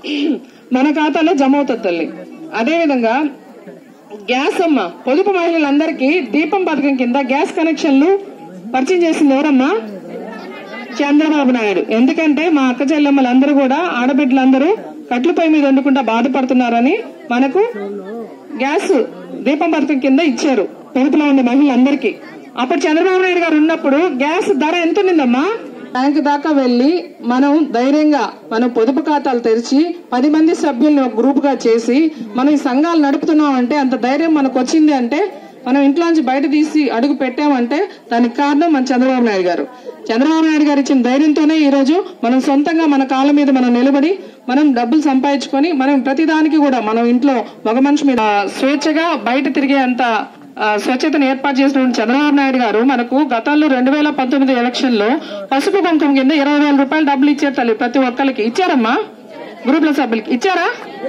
మన ఖాతాలో జమ అవుతుంది తల్లి అదేవిధంగా గ్యాస్ అమ్మ పొదుపు మహిళలందరికీ దీపం పథకం కింద గ్యాస్ కనెక్షన్లు పరిచయం చేసింది ఎవరమ్మా చంద్రబాబు నాయుడు ఎందుకంటే మా అక్క చెల్లెమ్మలందరూ కూడా ఆడబిడ్డలందరూ కట్ల పొయ్యి మీద వండుకుంటా బాధపడుతున్నారని మనకు గ్యాస్ దీపం పథకం కింద ఇచ్చారు పొదుపులో ఉండే మహిళలందరికీ అప్పుడు చంద్రబాబు నాయుడు గారు ఉన్నప్పుడు గ్యాస్ ధర ఎంత ఉండిందమ్మా బ్యాంక్ దాకా వెళ్లి మనం ధైర్యంగా మనం పొదుపు ఖాతాలు తెరిచి పది మంది సభ్యుల్ని ఒక గ్రూప్ గా చేసి మనం ఈ సంఘాలు నడుపుతున్నాం అంటే అంత ధైర్యం మనకు వచ్చింది అంటే మనం ఇంట్లోంచి బయట తీసి అడుగు పెట్టామంటే దానికి కారణం మన చంద్రబాబు నాయుడు గారు చంద్రబాబు నాయుడు గారు ఇచ్చిన ధైర్యంతోనే ఈ రోజు మనం సొంతంగా మన కాళ్ళ మీద మనం నిలబడి మనం డబ్బులు సంపాదించుకొని మనం ప్రతిదానికి కూడా మనం ఇంట్లో మగ మనిషి మీద స్వేచ్ఛగా బయట తిరిగే అంత ఆ, స్వచ్ఛతను ఏర్పాటు చేసినటువంటి చంద్రబాబు నాయుడు గారు మనకు గతంలో రెండు వేల పంతొమ్మిది ఎలక్షన్ లో పసుపు కుంకుమ కింద ఇరవై వేల రూపాయలు డబ్బులు ఇచ్చారు తల్లి ప్రతి ఒక్కరికి ఇచ్చారమ్మా గ్రూప్ల సభ్యులకి ఇచ్చారా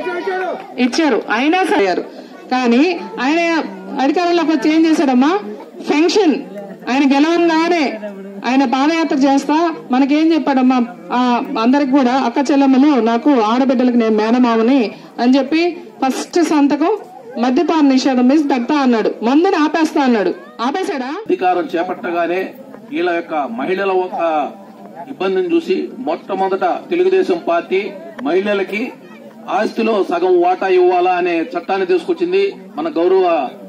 ఇచ్చారు అయినా సరే కానీ ఆయన అధికారంలోకి వచ్చి ఏం చేశాడమ్మా ఫెన్షన్ ఆయన గెలవంగానే ఆయన పాదయాత్ర చేస్తా మనకేం చెప్పాడమ్మా ఆ, అందరికి కూడా అక్క చెల్లెమ్మలు నాకు ఆడబిడ్డలకు నేను మేనమామని అని చెప్పి ఫస్ట్ సంతకం మద్యపాన నిషేధం మీద పెడతా అన్నాడు మందుని ఆపేస్తా అన్నాడు ఆపేశాడా అధికారం చేపట్టగానే వీళ్ళ యొక్క మహిళల ఒక ఇబ్బందిని చూసి మొట్టమొదట తెలుగుదేశం పార్టీ మహిళలకి ఆస్తిలో సగం వాటా ఇవ్వాలా అనే చట్టాన్ని తీసుకొచ్చింది మన గౌరవ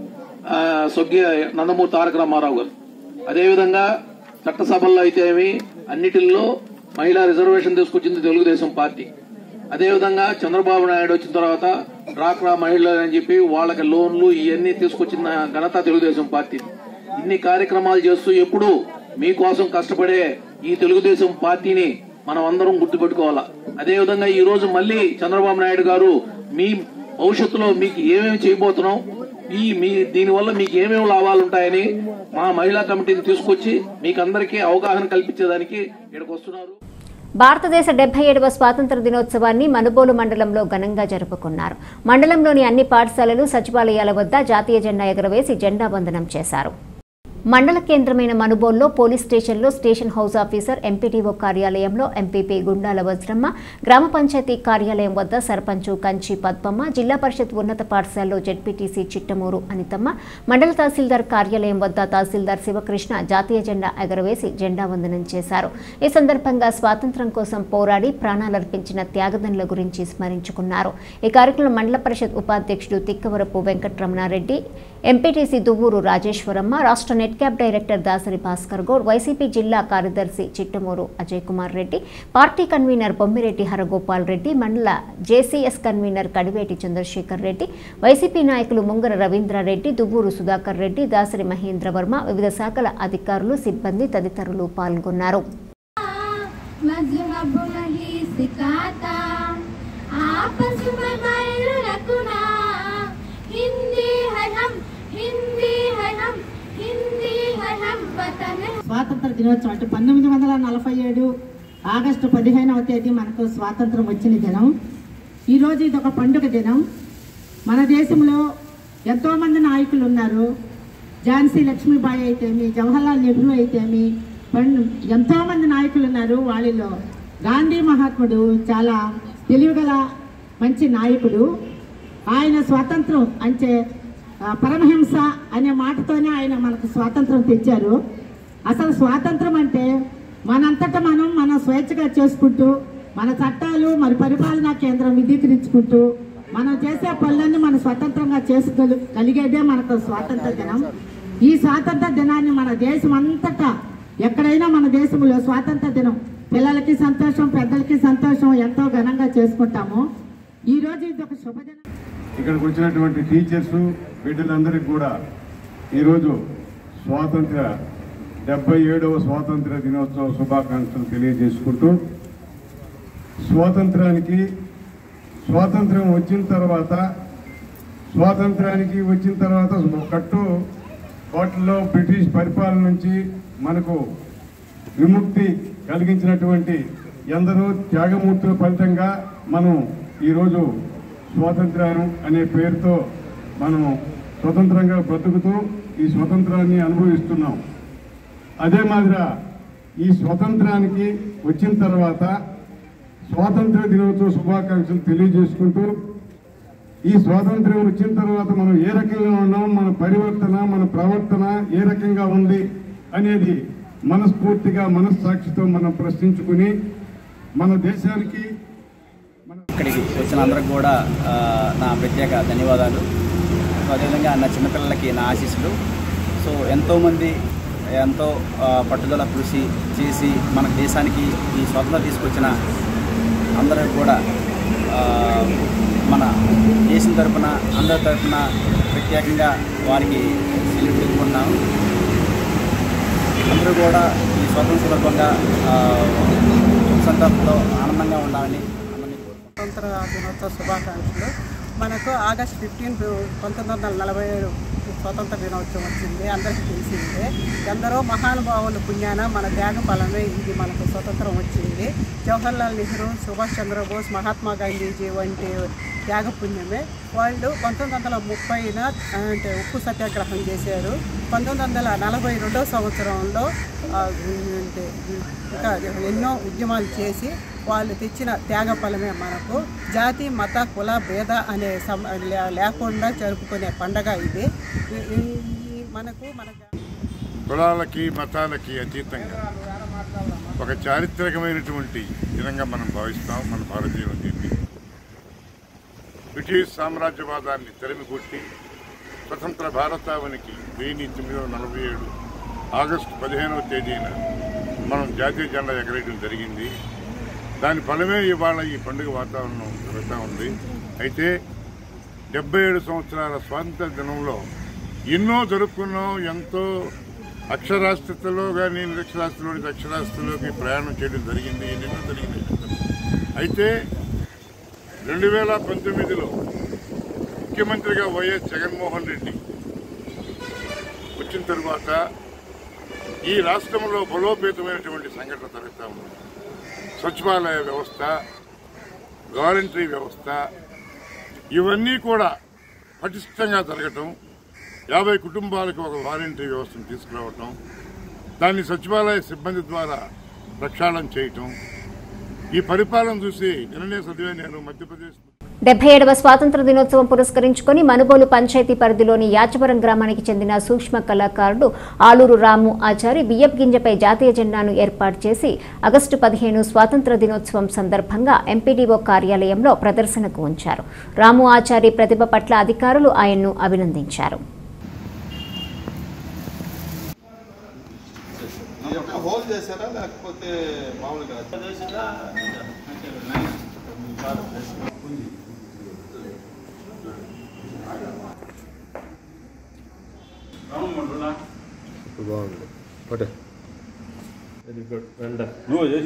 ఆ, స్వర్గీయ నందమూరి తారక రామారావు గారు అదేవిధంగా చట్టసభల్లో అయితే ఏమి అన్నిటిల్లో మహిళా రిజర్వేషన్ తీసుకొచ్చింది తెలుగుదేశం పార్టీ అదేవిధంగా చంద్రబాబు నాయుడు వచ్చిన తర్వాత డ్వాక్రా మహిళలు అని చెప్పి వాళ్ళకి లోన్లు ఇవన్నీ తీసుకొచ్చిన ఘనత తెలుగుదేశం పార్టీ ఇన్ని కార్యక్రమాలు చేస్తూ ఎప్పుడు మీకోసం కష్టపడే ఈ తెలుగుదేశం పార్టీని మనం అందరం గుర్తుపెట్టుకోవాలా అదేవిధంగా ఈ రోజు మళ్ళీ చంద్రబాబు నాయుడు గారు మీ భవిష్యత్తులో మీకు ఏమేమి చేయబోతున్నాం ఈ మీ దీనివల్ల మీకు ఏమేమి లాభాలు ఉంటాయని మా మహిళా కమిటీని తీసుకొచ్చి మీకు అందరికీ అవగాహన కల్పించేదానికి ఇక్కడికి వస్తున్నారు భారతదేశ డెబ్బై ఏడవ స్వాతంత్ర దినోత్సవాన్ని మనుబోలు మండలంలో ఘనంగా జరుపుకున్నారు మండలంలోని అన్ని పాఠశాలలు సచివాలయాల వద్ద జాతీయ జెండా ఎగురవేసి జెండా వందనం చేశారు మండల కేంద్రమైన మనుబోల్లో పోలీస్ స్టేషన్లో స్టేషన్ హౌస్ ఆఫీసర్ ఎంపీటీఓ కార్యాలయంలో ఎంపీపీ గుండాల వజ్రమ్మ గ్రామ పంచాయతీ కార్యాలయం వద్ద సర్పంచ్ కంచి పద్మమ్మ జిల్లా పరిషత్ ఉన్నత పాఠశాలలో జెడ్పీటీసీ చిట్టమూరు అనితమ్మ మండల తహసీల్దార్ కార్యాలయం వద్ద తహసీల్దార్ శివకృష్ణ జాతీయ జెండా ఎగరవేసి జెండా వందనం చేశారు ఈ సందర్భంగా స్వాతంత్ర్యం కోసం పోరాడి ప్రాణాలర్పించిన త్యాగదనుల గురించి స్మరించుకున్నారు ఈ కార్యక్రమంలో మండల పరిషత్ ఉపాధ్యక్షుడు తిక్కవరపు వెంకటరమణారెడ్డి ఎంపీటీసీ దువ్వూరు రాజేశ్వరమ్మ రాష్ట్ర net cap director Dasari Bhaskar Goud YCP జిల్లా కార్యదర్శి చిట్టమూరు అజయ్ కుమార్ రెడ్డి పార్టీ కన్వీనర్ బొమ్మిరెడ్డి హరగోపాల్ రెడ్డి మండల JCS convener Kadiveti Chandrasekhar Reddy YCP నాయకులు ముంగర రవీంద్రారెడ్డి దువ్వూరు సుధాకర్ రెడ్డి దాసరి మహేంద్ర వర్మ వివిధ శాఖల అధికారులు సిబ్బంది తదితరులు పాల్గొన్నారు मजहब नहीं सिखाता आपस में बैर रखना हिंदी है हम हिंदी है हम हिंदी है हम वतन है స్వాతంత్ర దినోత్సవం అంటే పంతొమ్మిది వందల నలభై ఏడు ఆగస్టు పదిహేనవ తేదీ మనకు స్వాతంత్రం వచ్చిన దినం ఈరోజు ఇది ఒక పండుగ దినం మన దేశంలో ఎంతోమంది నాయకులు ఉన్నారు ఝాన్సీ లక్ష్మీబాయి అయితేమి జవహర్లాల్ నెహ్రూ అయితేమి పండు ఎంతోమంది నాయకులు ఉన్నారు వాళ్ళలో గాంధీ మహాత్ముడు చాలా తెలివిగల మంచి నాయకుడు ఆయన స్వాతంత్రం అంటే ఆ, పరమహింస అనే మాటతోనే ఆయన మనకు స్వాతంత్రం తెచ్చారు అసలు స్వాతంత్రం అంటే మనంతటా మనం మనం స్వేచ్ఛగా చేసుకుంటూ మన చట్టాలు మన పరిపాలనా కేంద్రం విధీకరించుకుంటూ మనం చేసే పనులన్నీ మనం స్వతంత్రంగా చేసుకోగలి కలిగేదే మనకు స్వాతంత్ర దినం ఈ స్వాతంత్ర దినాన్ని మన దేశం అంతటా ఎక్కడైనా మన దేశంలో స్వాతంత్ర దినం పిల్లలకి సంతోషం పెద్దలకి సంతోషం ఎంతో ఘనంగా చేసుకుంటాము ఈ రోజు ఇది ఒక శుభదినం ఇక్కడికి వచ్చినటువంటి టీచర్స్ బిడ్డలందరికీ కూడా ఈరోజు స్వాతంత్ర డెబ్బై ఏడవ స్వాతంత్ర దినోత్సవ శుభాకాంక్షలు తెలియజేసుకుంటూ స్వాతంత్రానికి స్వాతంత్రం వచ్చిన తర్వాత స్వాతంత్రానికి వచ్చిన తర్వాత కట్టు వాటిల్లో బ్రిటిష్ పరిపాలన నుంచి మనకు విముక్తి కలిగించినటువంటి ఎందరో త్యాగమూర్తుల ఫలితంగా మనం ఈరోజు స్వాతంత్రం అనే పేరుతో మనం స్వతంత్రంగా బ్రతుకుతూ ఈ స్వతంత్రాన్ని అనుభవిస్తున్నాం అదే మాదిరిగా ఈ స్వతంత్రానికి వచ్చిన తర్వాత స్వాతంత్ర దినోత్సవ శుభాకాంక్షలు తెలియజేసుకుంటూ ఈ స్వాతంత్ర్యం వచ్చిన తర్వాత మనం ఏ రకంగా ఉన్నాం మన పరివర్తన మన ప్రవర్తన ఏ రకంగా ఉంది అనేది మనస్ఫూర్తిగా మనస్సాక్షితో మనం ప్రశ్నించుకుని మన దేశానికి మన ఇక్కడికి వచ్చిన అందరికి కూడా ఆ, నా ప్రత్యేక ధన్యవాదాలు సో అదేవిధంగా నా చిన్నపిల్లలకి నా ఆశీస్సులు సో ఎంతోమంది ఎంతో ఆ, పట్టుదల కృషి చేసి మన దేశానికి ఈ స్వతంత్రం తీసుకొచ్చిన అందరికి కూడా ఆ, మన దేశం తరపున అందరి తరపున ప్రత్యేకంగా వారికి సెల్యూట్ తెలుపుకుంటున్నాము అందరూ కూడా ఈ స్వతంత్ర సందర్భంగా ఆ, సంతోషంతో ఆనందంగా ఉండాలని స్వతంత్ర దినోత్సవ శుభాకాంక్షలు మనకు ఆగస్ట్ ఫిఫ్టీన్ పంతొమ్మిది వందల నలభై ఏడు స్వతంత్ర దినోత్సవం వచ్చింది అందరికీ తెలిసిందే ఎందరో మహానుభావుల పుణ్యాన మన త్యాగ ఫలమే ఇది మనకు స్వతంత్రం వచ్చింది జవహర్లాల్ నెహ్రూ సుభాష్ చంద్రబోస్ మహాత్మా గాంధీజీ వంటి త్యాగ పుణ్యమే వాళ్ళు పంతొమ్మిది వందల ముప్పైన అంటే ఉప్పు సత్యాగ్రహం చేశారు పంతొమ్మిది వందల నలభై రెండో సంవత్సరంలో ఆ, అంటే ఇంకా ఎన్నో ఉద్యమాలు చేసి వాళ్ళు తెచ్చిన త్యాగ ఫలమే మనకు జాతి మత కుల భేద అనే సమ లే- లేకుండా జరుపుకునే పండగ ఇది ఈ- ఈ మనకు మన కులాలకి మతాలకి అతీతంగా ఒక చారిత్రకమైనటువంటి దినంగా మనం భావిస్తాం మన భారతీయులు దీన్ని బ్రిటిష్ సామ్రాజ్యవాదాన్ని తరిమి కొట్టి స్వతంత్ర భారతావనికి వెయ్యి తొమ్మిది వందల నలభై ఏడు ఆగస్టు పదిహేనవ తేదీన మనం జాతీయ జెండా ఎగరేయడం జరిగింది దాని ఫలమే ఇవాళ ఈ పండుగ వాతావరణం జరుగుతూ ఉంది అయితే డెబ్బై ఏడు సంవత్సరాల స్వాతంత్ర దినంలో ఎన్నో జరుపుకున్నాం ఎంతో అక్షరాస్యతలో కానీ నిరక్షరాస్యతలో నుంచి అక్షరాస్యతలోకి ప్రయాణం చేయడం జరిగింది ఎన్నెన్నో జరిగింది అయితే రెండు వేల పంతొమ్మిదిలో ముఖ్యమంత్రిగా వైఎస్ జగన్మోహన్ రెడ్డి వచ్చిన తరువాత ఈ రాష్ట్రంలో బలోపేతమైనటువంటి సంఘటన జరుగుతూ ఉంది సచివాలయ వ్యవస్థ వాలంటరీ వ్యవస్థ ఇవన్నీ కూడా పటిష్టంగా జరగటం యాభై కుటుంబాలకు ఒక వాలంటరీ వ్యవస్థను తీసుకురావటం దాన్ని సచివాలయ సిబ్బంది ద్వారా ప్రక్షాళన చేయటం ఈ పరిపాలన చూసి నిన్ననే చదివే నేను మధ్యప్రదేశ్ డెబ్బై ఏడవ స్వాతంత్ర దినోత్సవం పురస్కరించుకొని మనుబోలు పంచాయతీ పరిధిలోని యాచవరం గ్రామానికి చెందిన సూక్ష్మ కళాకారుడు ఆలూరు రాము ఆచారి బియ్యపు గింజపై జాతీయ జెండాను ఏర్పాటు చేసి ఆగస్టు పదిహేను స్వాతంత్ర దినోత్సవం సందర్భంగా ఎంపీడీఓ కార్యాలయంలో ప్రదర్శనకు ఉంచారు రాము ఆచారి ప్రతిభ పట్ల అధికారులు ఆయన్ను అభినందించారు హోల్ చేశారా లేకపోతే మామూలుగా బాగుంది ఒకటే వెరీ గుడ్ వెండ నువ్వు చేసింది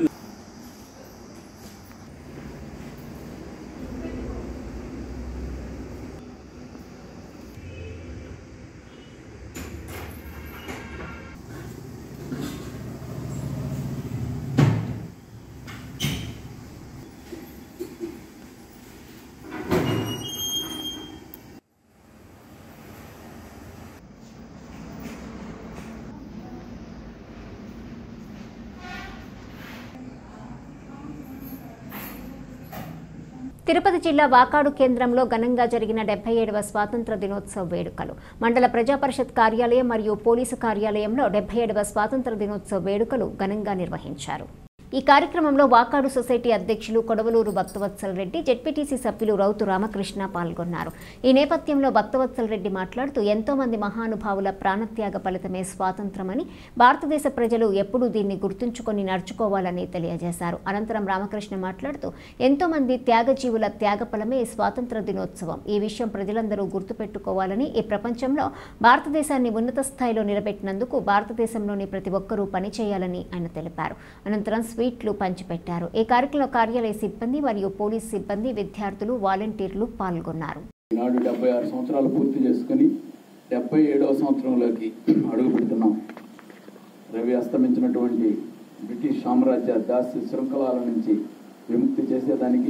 తిరుపతి జిల్లా వాకాడు కేంద్రంలో ఘనంగా జరిగిన డెబ్బై ఏడవ స్వాతంత్ర దినోత్సవ వేడుకలు మండల ప్రజా పరిషత్ కార్యాలయం మరియు పోలీసు కార్యాలయంలో డెబ్బై ఏడవ స్వాతంత్ర దినోత్సవ వేడుకలు ఘనంగా నిర్వహించారు ఈ కార్యక్రమంలో వాకాడు సొసైటీ అధ్యక్షులు కొడవలూరు భక్తవత్సల రెడ్డి జెడ్పీటీసీ సభ్యులు రౌతు రామకృష్ణ పాల్గొన్నారు ఈ నేపథ్యంలో భక్తవత్సల రెడ్డి మాట్లాడుతూ ఎంతో మంది మహానుభావుల ప్రాణత్యాగ ఫలితమే స్వాతంత్రమని భారతదేశ ప్రజలు ఎప్పుడూ దీన్ని గుర్తుంచుకొని నడుచుకోవాలని తెలియజేశారు అనంతరం రామకృష్ణ మాట్లాడుతూ ఎంతో మంది త్యాగజీవుల త్యాగఫలమే ఈ స్వాతంత్ర దినోత్సవం ఈ విషయం ప్రజలందరూ గుర్తుపెట్టుకోవాలని ఈ ప్రపంచంలో భారతదేశాన్ని ఉన్నత స్థాయిలో నిలబెట్టినందుకు భారతదేశంలోని ప్రతి ఒక్కరూ పనిచేయాలని ఆయన తెలిపారు అనంతరం స్వీట్లు పంచిపెట్టారు ఈ కార్యక్రమంలో కార్యాలయ సిబ్బంది మరియు పోలీస్ సిబ్బంది విద్యార్థులు వాలంటీర్లు పాల్గొన్నారు ఈనాడు డెబ్బై ఆరు సంవత్సరాలు పూర్తి చేసుకుని డెబ్బై ఏడవ సంవత్సరంలోకి అడుగు పెడుతున్నాం రవి అస్తమించినటువంటి బ్రిటిష్ సామ్రాజ్య దాస్య శృంఖలాల నుంచి విముక్తి చేసేదానికి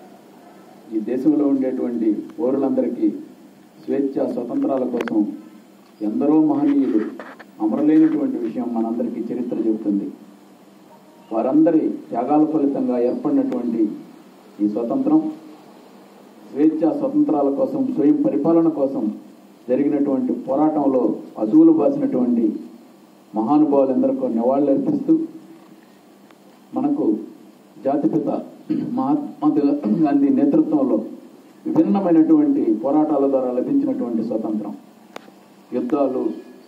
ఈ దేశంలో ఉండేటువంటి పౌరులందరికీ స్వేచ్ఛ స్వతంత్రాల కోసం ఎందరో మహనీయులు అమరలేనటువంటి విషయం మనందరికీ చరిత్ర చెబుతుంది వారందరి త్యాగాల ఫలితంగా ఏర్పడినటువంటి ఈ స్వతంత్రం స్వేచ్ఛ స్వతంత్రాల కోసం స్వయం పరిపాలన కోసం జరిగినటువంటి పోరాటంలో అసువులు బాసినటువంటి మహానుభావులందరికీ నివాళులర్పిస్తూ మనకు జాతిపిత మహాత్మా గాంధీ నేతృత్వంలో విభిన్నమైనటువంటి పోరాటాల ద్వారా లభించినటువంటి స్వతంత్రం యుద్ధాలు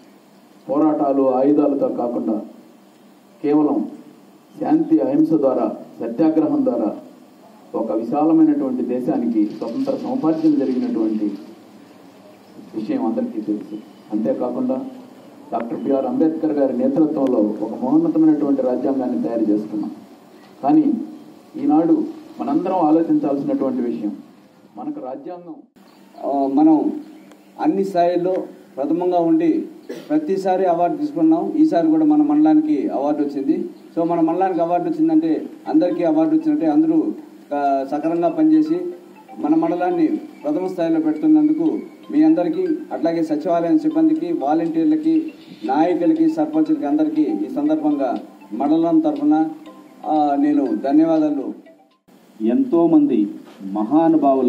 పోరాటాలు ఆయుధాలతో కాకుండా కేవలం శాంతి అహింస ద్వారా సత్యాగ్రహం ద్వారా ఒక విశాలమైనటువంటి దేశానికి స్వతంత్ర సముపార్జన జరిగినటువంటి విషయం అందరికీ తెలుసు అంతేకాకుండా డాక్టర్ బిఆర్ అంబేద్కర్ గారి నేతృత్వంలో ఒక మహోన్నతమైనటువంటి రాజ్యాంగాన్ని తయారు చేసుకున్నాం కానీ ఈనాడు మనందరం ఆలోచించాల్సినటువంటి విషయం మనకు రాజ్యాంగం ఆ, మనం అన్ని స్థాయిల్లో ప్రథమంగా ఉండి ప్రతిసారి అవార్డు తీసుకున్నాం ఈసారి కూడా మన మండలానికి అవార్డు వచ్చింది సో మన మండలానికి అవార్డు వచ్చిందంటే అందరికీ అవార్డు వచ్చినట్టే అందరూ ఆ, సక్రమంగా పనిచేసి మన మండలాన్ని ప్రథమ స్థాయిలో పెడుతున్నందుకు మీ అందరికీ అట్లాగే సచివాలయం సిబ్బందికి వాలంటీర్లకి నాయకులకి సర్పంచులకి అందరికీ ఈ సందర్భంగా మండలం తరఫున ఆ, నేను ధన్యవాదాలు ఎంతోమంది మహానుభావుల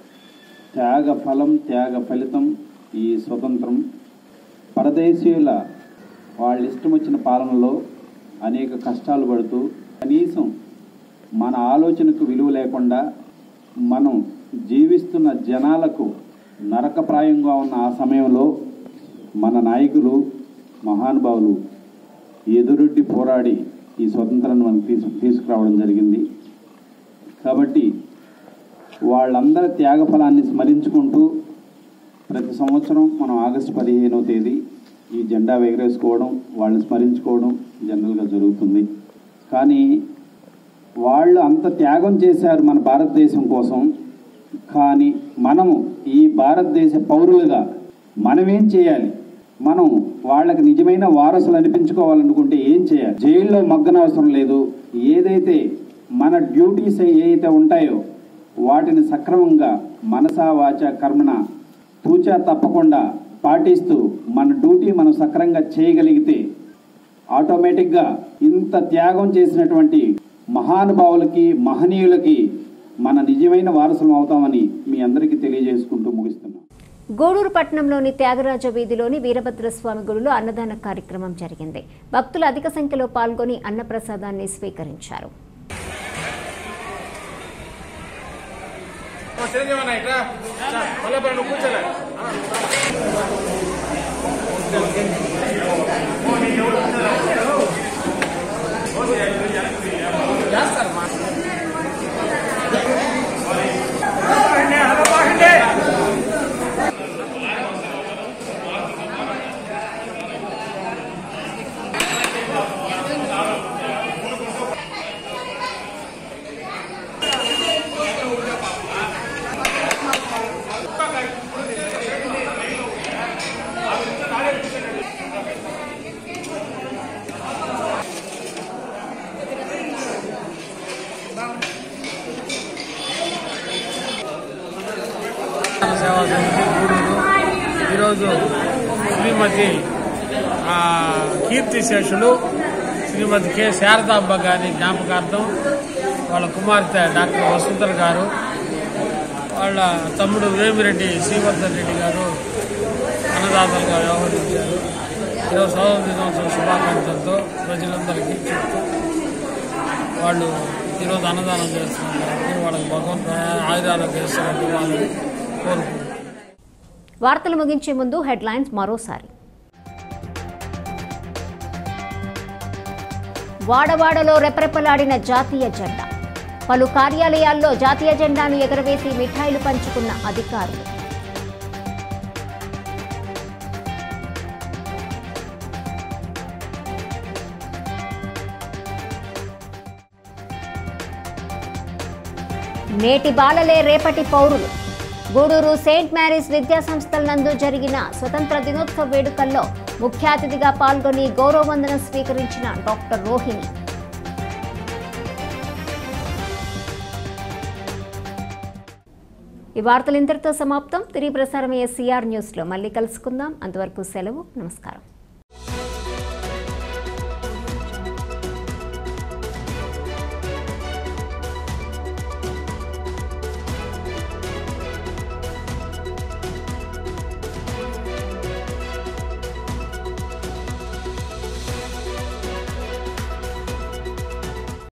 త్యాగ ఫలం త్యాగ ఫలితం ఈ స్వతంత్రం పరదేశీయుల వాళ్ళ ఇష్టం వచ్చిన పాలనలో అనేక కష్టాలు పడుతూ కనీసం మన ఆలోచనకు విలువ లేకుండా మనం జీవిస్తున్న జనాలకు నరకప్రాయంగా ఉన్న ఆ సమయంలో మన నాయకులు మహానుభావులు ఎదురొడ్డి పోరాడి ఈ స్వతంత్రాన్ని మనకు తీసు తీసుకురావడం జరిగింది కాబట్టి వాళ్ళందరి త్యాగ ఫలాన్ని స్మరించుకుంటూ ప్రతి సంవత్సరం మనం ఆగస్టు పదిహేనవ తేదీ ఈ జెండా ఎగరేసుకోవడం వాళ్ళని స్మరించుకోవడం జనరల్గా జరుగుతుంది కానీ వాళ్ళు అంత త్యాగం చేశారు మన భారతదేశం కోసం కానీ మనము ఈ భారతదేశ పౌరులుగా మనమేం చేయాలి మనం వాళ్ళకి నిజమైన వారసులు అనిపించుకోవాలనుకుంటే ఏం చేయాలి జైల్లో మగ్గన అవసరం లేదు ఏదైతే మన డ్యూటీస్ ఏవైతే ఉంటాయో వాటిని సక్రమంగా మనసా వాచ కర్మణ తూచా తప్పకుండా పాటిస్తూ మన డ్యూటీ మనం సక్రమంగా చేయగలిగితే ఆటోమేటిక్గా ఇంత త్యాగం చేసినటువంటి మహానుభావులకి మహనీయులకి మన నిజమైన వారసులం అవుతామని మీ అందరికీ తెలియజేసుకుంటూ ముగిస్తున్నాం గూడూరు పట్టణంలోని త్యాగరాజ వీధిలోని వీరభద్రస్వామి గుడిలో అన్నదాన కార్యక్రమం జరిగింది భక్తులు అధిక సంఖ్యలో పాల్గొని అన్నప్రసాదాన్ని స్వీకరించారు సేవా సమితి గూడూరు ఈరోజు శ్రీమతి ఆ, కీర్తి శేషులు శ్రీమతి కె శారదాంబ గారి జ్ఞాపకార్థం వాళ్ళ కుమార్తె డాక్టర్ వసుంధర గారు వాళ్ళ తమ్ముడు వేమిరెడ్డి శ్రీవర్ధన్ రెడ్డి గారు అన్నదాతలుగా వ్యవహరించారు ఈరోజు స్వాతంత్ర దినోత్సవ శుభాకాంక్షలతో ప్రజలందరికీ చెప్తూ వాళ్ళు ఈరోజు అన్నదానం చేస్తున్నారు కాబట్టి వాళ్ళకి భగవంతు ఆయురారోగ్యం ఇవ్వాలని కోరుకుంటున్నాను వార్తలు ముగించే ముందు హెడ్లైన్స్ మరోసారి వాడవాడలో రెపరెపలాడిన జాతీయ జెండా పలు కార్యాలయాల్లో జాతీయ జెండాను ఎగరవేసి మిఠాయిలు పంచుకున్న అధికారులు నేటి బాలలే రేపటి పౌరులు గూడూరు సెయింట్ మ్యారీస్ విద్యా సంస్థల నందు జరిగిన స్వతంత్ర దినోత్సవ వేడుకల్లో ముఖ్య అతిథిగా పాల్గొని గౌరవవందనం స్వీకరించిన డాక్టర్ రోహిణి ఈ వార్తలు ఇంతటితో సమాప్తం తిరిగి ప్రసారమయ్యే సిఆర్ న్యూస్లో మళ్ళీ కలుసుకుందాం అంతవరకు సెలవు నమస్కారం